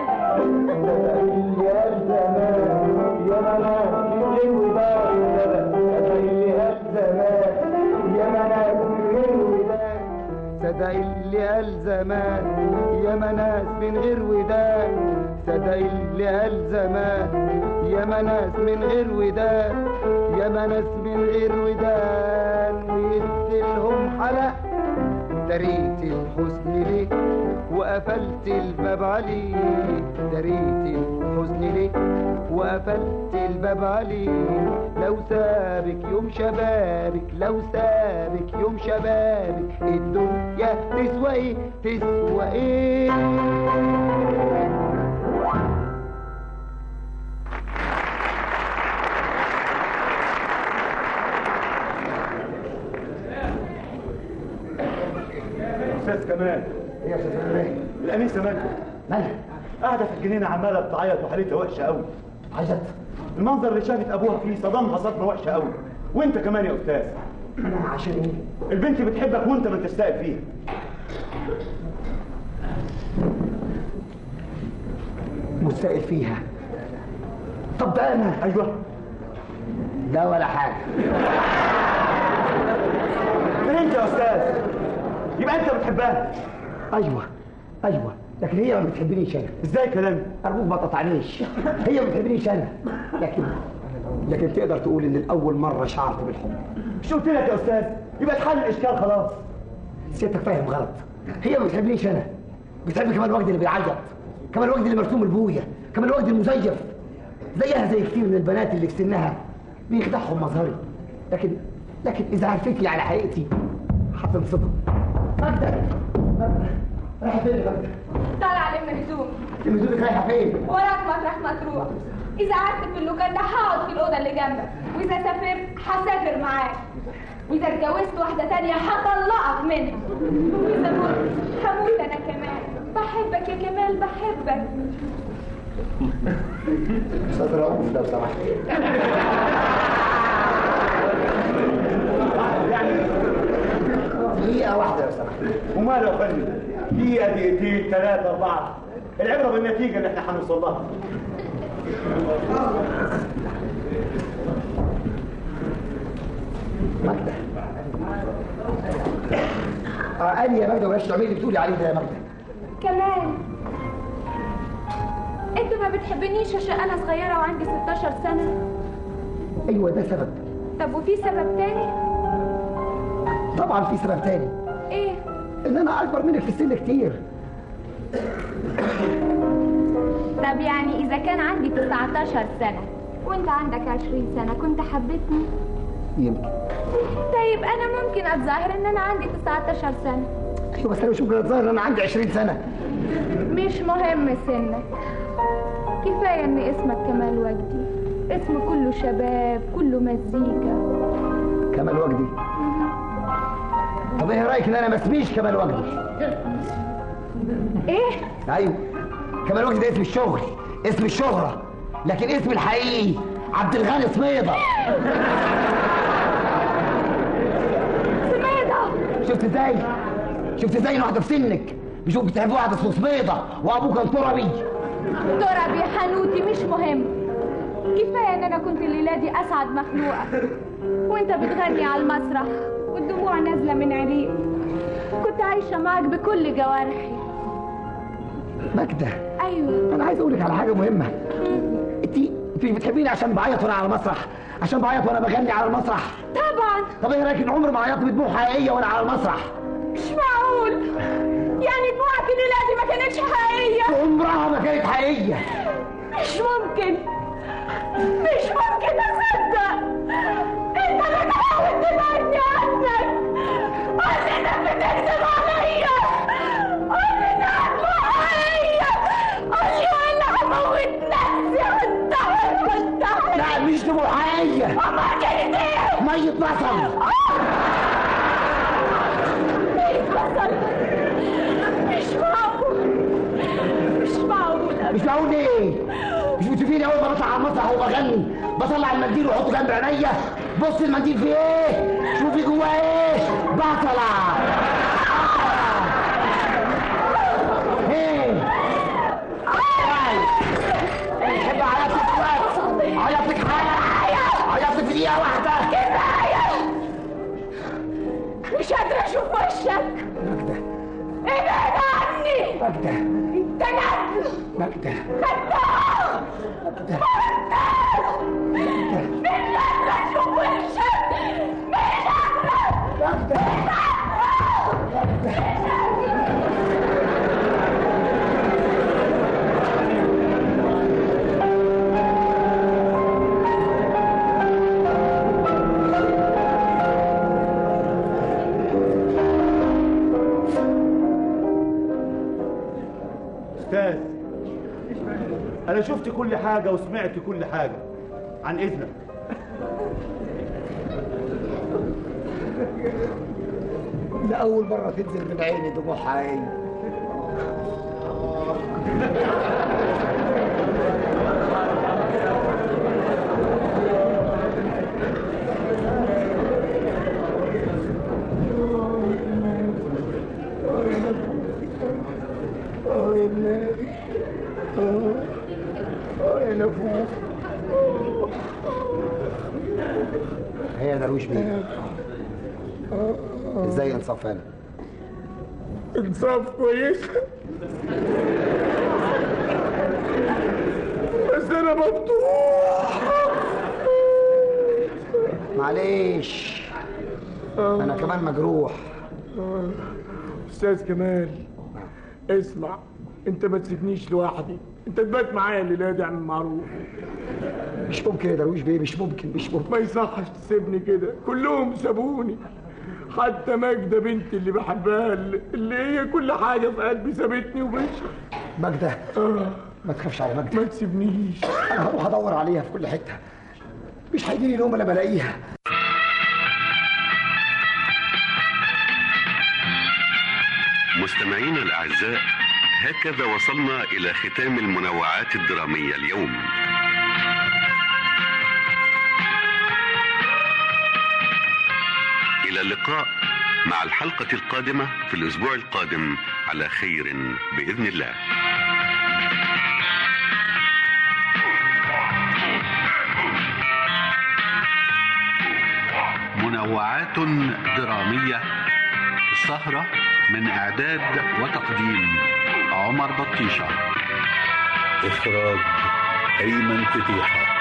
صدق اللي قال زمان يا مناس من غير وداد صدق اللي قال زمان يا مناس من غير وداد يا مناس من غير وداد ويديلهم حلق دريت الحزن ليه وقفلت الباب عليه دريت الحزن ليه وقفلت الباب عليه لو سابك يوم شبابك لو سابك يوم شبابك الدنيا تسوى ايه تسوى ايه استاذ كمال ايه يا استاذ كمال الانسه مالكم مالها قاعده في الجنينه عماله بتعيط وحالتها وحشه قوي عيط المنظر اللي شافت ابوها فيه صدمها صدمه وحشه قوي وانت كمان يا استاذ انا عشان ايه البنت بتحبك وانت ما انتش سائل فيها مستائل فيها طب ده انا ايوه لا ولا حاجه انت يا استاذ يبقى انت بتحبها ايوه ايوه لكن هي ما بتحبنيش انا ازاي كلام ارجوك ما تقطعنيش هي ما بتحبنيش انا لكن لكن تقدر تقول ان الاول مره شعرت بالحب مش قلت لك يا استاذ يبقى اتحل الاشكال خلاص سيادتك فاهم غلط هي ما بتحبنيش انا بتحب كمال وجدي اللي بيعيط كمال وجدي اللي مرسوم البويه كمال وجدي المزيف زيها زي كتير من البنات اللي في سنها بيخدعهم مظهري لكن لكن اذا عرفتني على حقيقتي هتنصدم مجدة مجدة رايحة فين يا مجدة؟ طالع لم هدوم لم هدومك رايحة فين؟ وراك مطرح ما تروح إذا قعدت في اللوكان ده هقعد في الأوضة اللي جنبك وإذا سافرت هسافر معاك وإذا اتجوزت واحدة تانية هطلقك منها وإذا مت هموت أنا كمان بحبك يا كمال بحبك استاذ رؤوف لو سمحت دقيقة واحدة لو سمحت وماله يا فندم دقيقة دقيقتين ثلاثة أربعة العبرة بالنتيجة اللي احنا هنوصل لها مجدة اه قال يا مجدة وبلاش تعملي اللي بتقولي عليه ده يا مجدة كمان انت ما بتحبنيش عشان انا صغيرة وعندي 16 سنة ايوه ده سبب طب وفي سبب تاني طبعا في سبب تاني ايه ان انا اكبر منك في السن كتير طب يعني اذا كان عندي 19 سنة وانت عندك 20 سنة كنت حبيتني يمكن طيب انا ممكن اتظاهر ان انا عندي 19 سنة ايوه بس انا مش ممكن اتظاهر ان انا عندي 20 سنة مش مهم سنك كفاية ان اسمك كمال وجدي اسم كله شباب كله مزيكا كمال وجدي طب ايه رايك ان انا ما اسميش كمال وجدي ايه ايوه كمال وجدي ده اسم الشغل اسم الشهرة لكن اسمي الحقيقي عبد الغني سميضة سميضة شفت ازاي شفت ازاي إن واحدة في سنك بيشوف بتحب واحدة اسمه سميضة وابوه كان تربي تربي حنوتي مش مهم كفاية ان انا كنت الليلة دي اسعد مخلوقة وانت بتغني على المسرح والدموع نازلة من عينيك كنت عايشة معاك بكل جوارحي ماجدة ايوه انا عايز اقول لك على حاجة مهمة انت انت مش بتحبيني عشان بعيط وانا على المسرح عشان بعيط وانا بغني على المسرح طبعا طب ايه رايك ان عمري ما عيطت بدموع حقيقية وانا على المسرح مش معقول يعني دموعك الليلة دي ما كانتش حقيقية عمرها ما كانت حقيقية مش ممكن مش ممكن اصدق انت بتحاول تبعدني عنك قول انك بتكذب عليا قول انها حقيقية قول لي ولا هموت نفسي وانتحر وانتحر لا مش دموع حقيقية امال كانت ايه؟ مية بصل مية بصل مش معقول مش معقول مش معقول ايه مش بتشوفيني اول ما بطلع على المسرح وبغني بطلع المنديل واحطه جنب عينيا بص المنديل فيه ايه شوفي جواه ايه بطلع ايه تحب عيطتك دلوقتي عيطتك حاجه عيطتك في دقيقه واحده كفاية مش قادرة اشوف وشك ابعد عني ماجدة انت نجم ماجدة خدام مش قادرة اشوف وشك مش قادرة استاذ انا شفت كل حاجة وسمعت كل حاجة عن اذنك ده أول مرة تنزل من عيني دموع حقيقية اه يا دماغي اه اه يا نفوس هي يا درويش بيه ازاي انصاف انا انصاف كويس بس انا مفتوح معلش انا كمان مجروح آه. استاذ كمال اسمع انت ما تسيبنيش لوحدي انت تبات معايا الليله دي اعمل معروف مش ممكن يا درويش بيه مش ممكن مش ممكن ما يصحش تسيبني كده كلهم سابوني حتى ماجدة بنتي اللي بحبها اللي هي كل حاجة في قلبي سابتني ومشت ماجدة آه. ما تخافش على ماجدة ما تسيبنيش انا هروح ادور عليها في كل حتة مش هيجيلي نوم الا بلاقيها مستمعينا الأعزاء هكذا وصلنا إلى ختام المنوعات الدرامية اليوم إلى اللقاء مع الحلقة القادمة في الأسبوع القادم على خير بإذن الله منوعات درامية السهرة من إعداد وتقديم عمر بطيشة إخراج أيمن فتيحة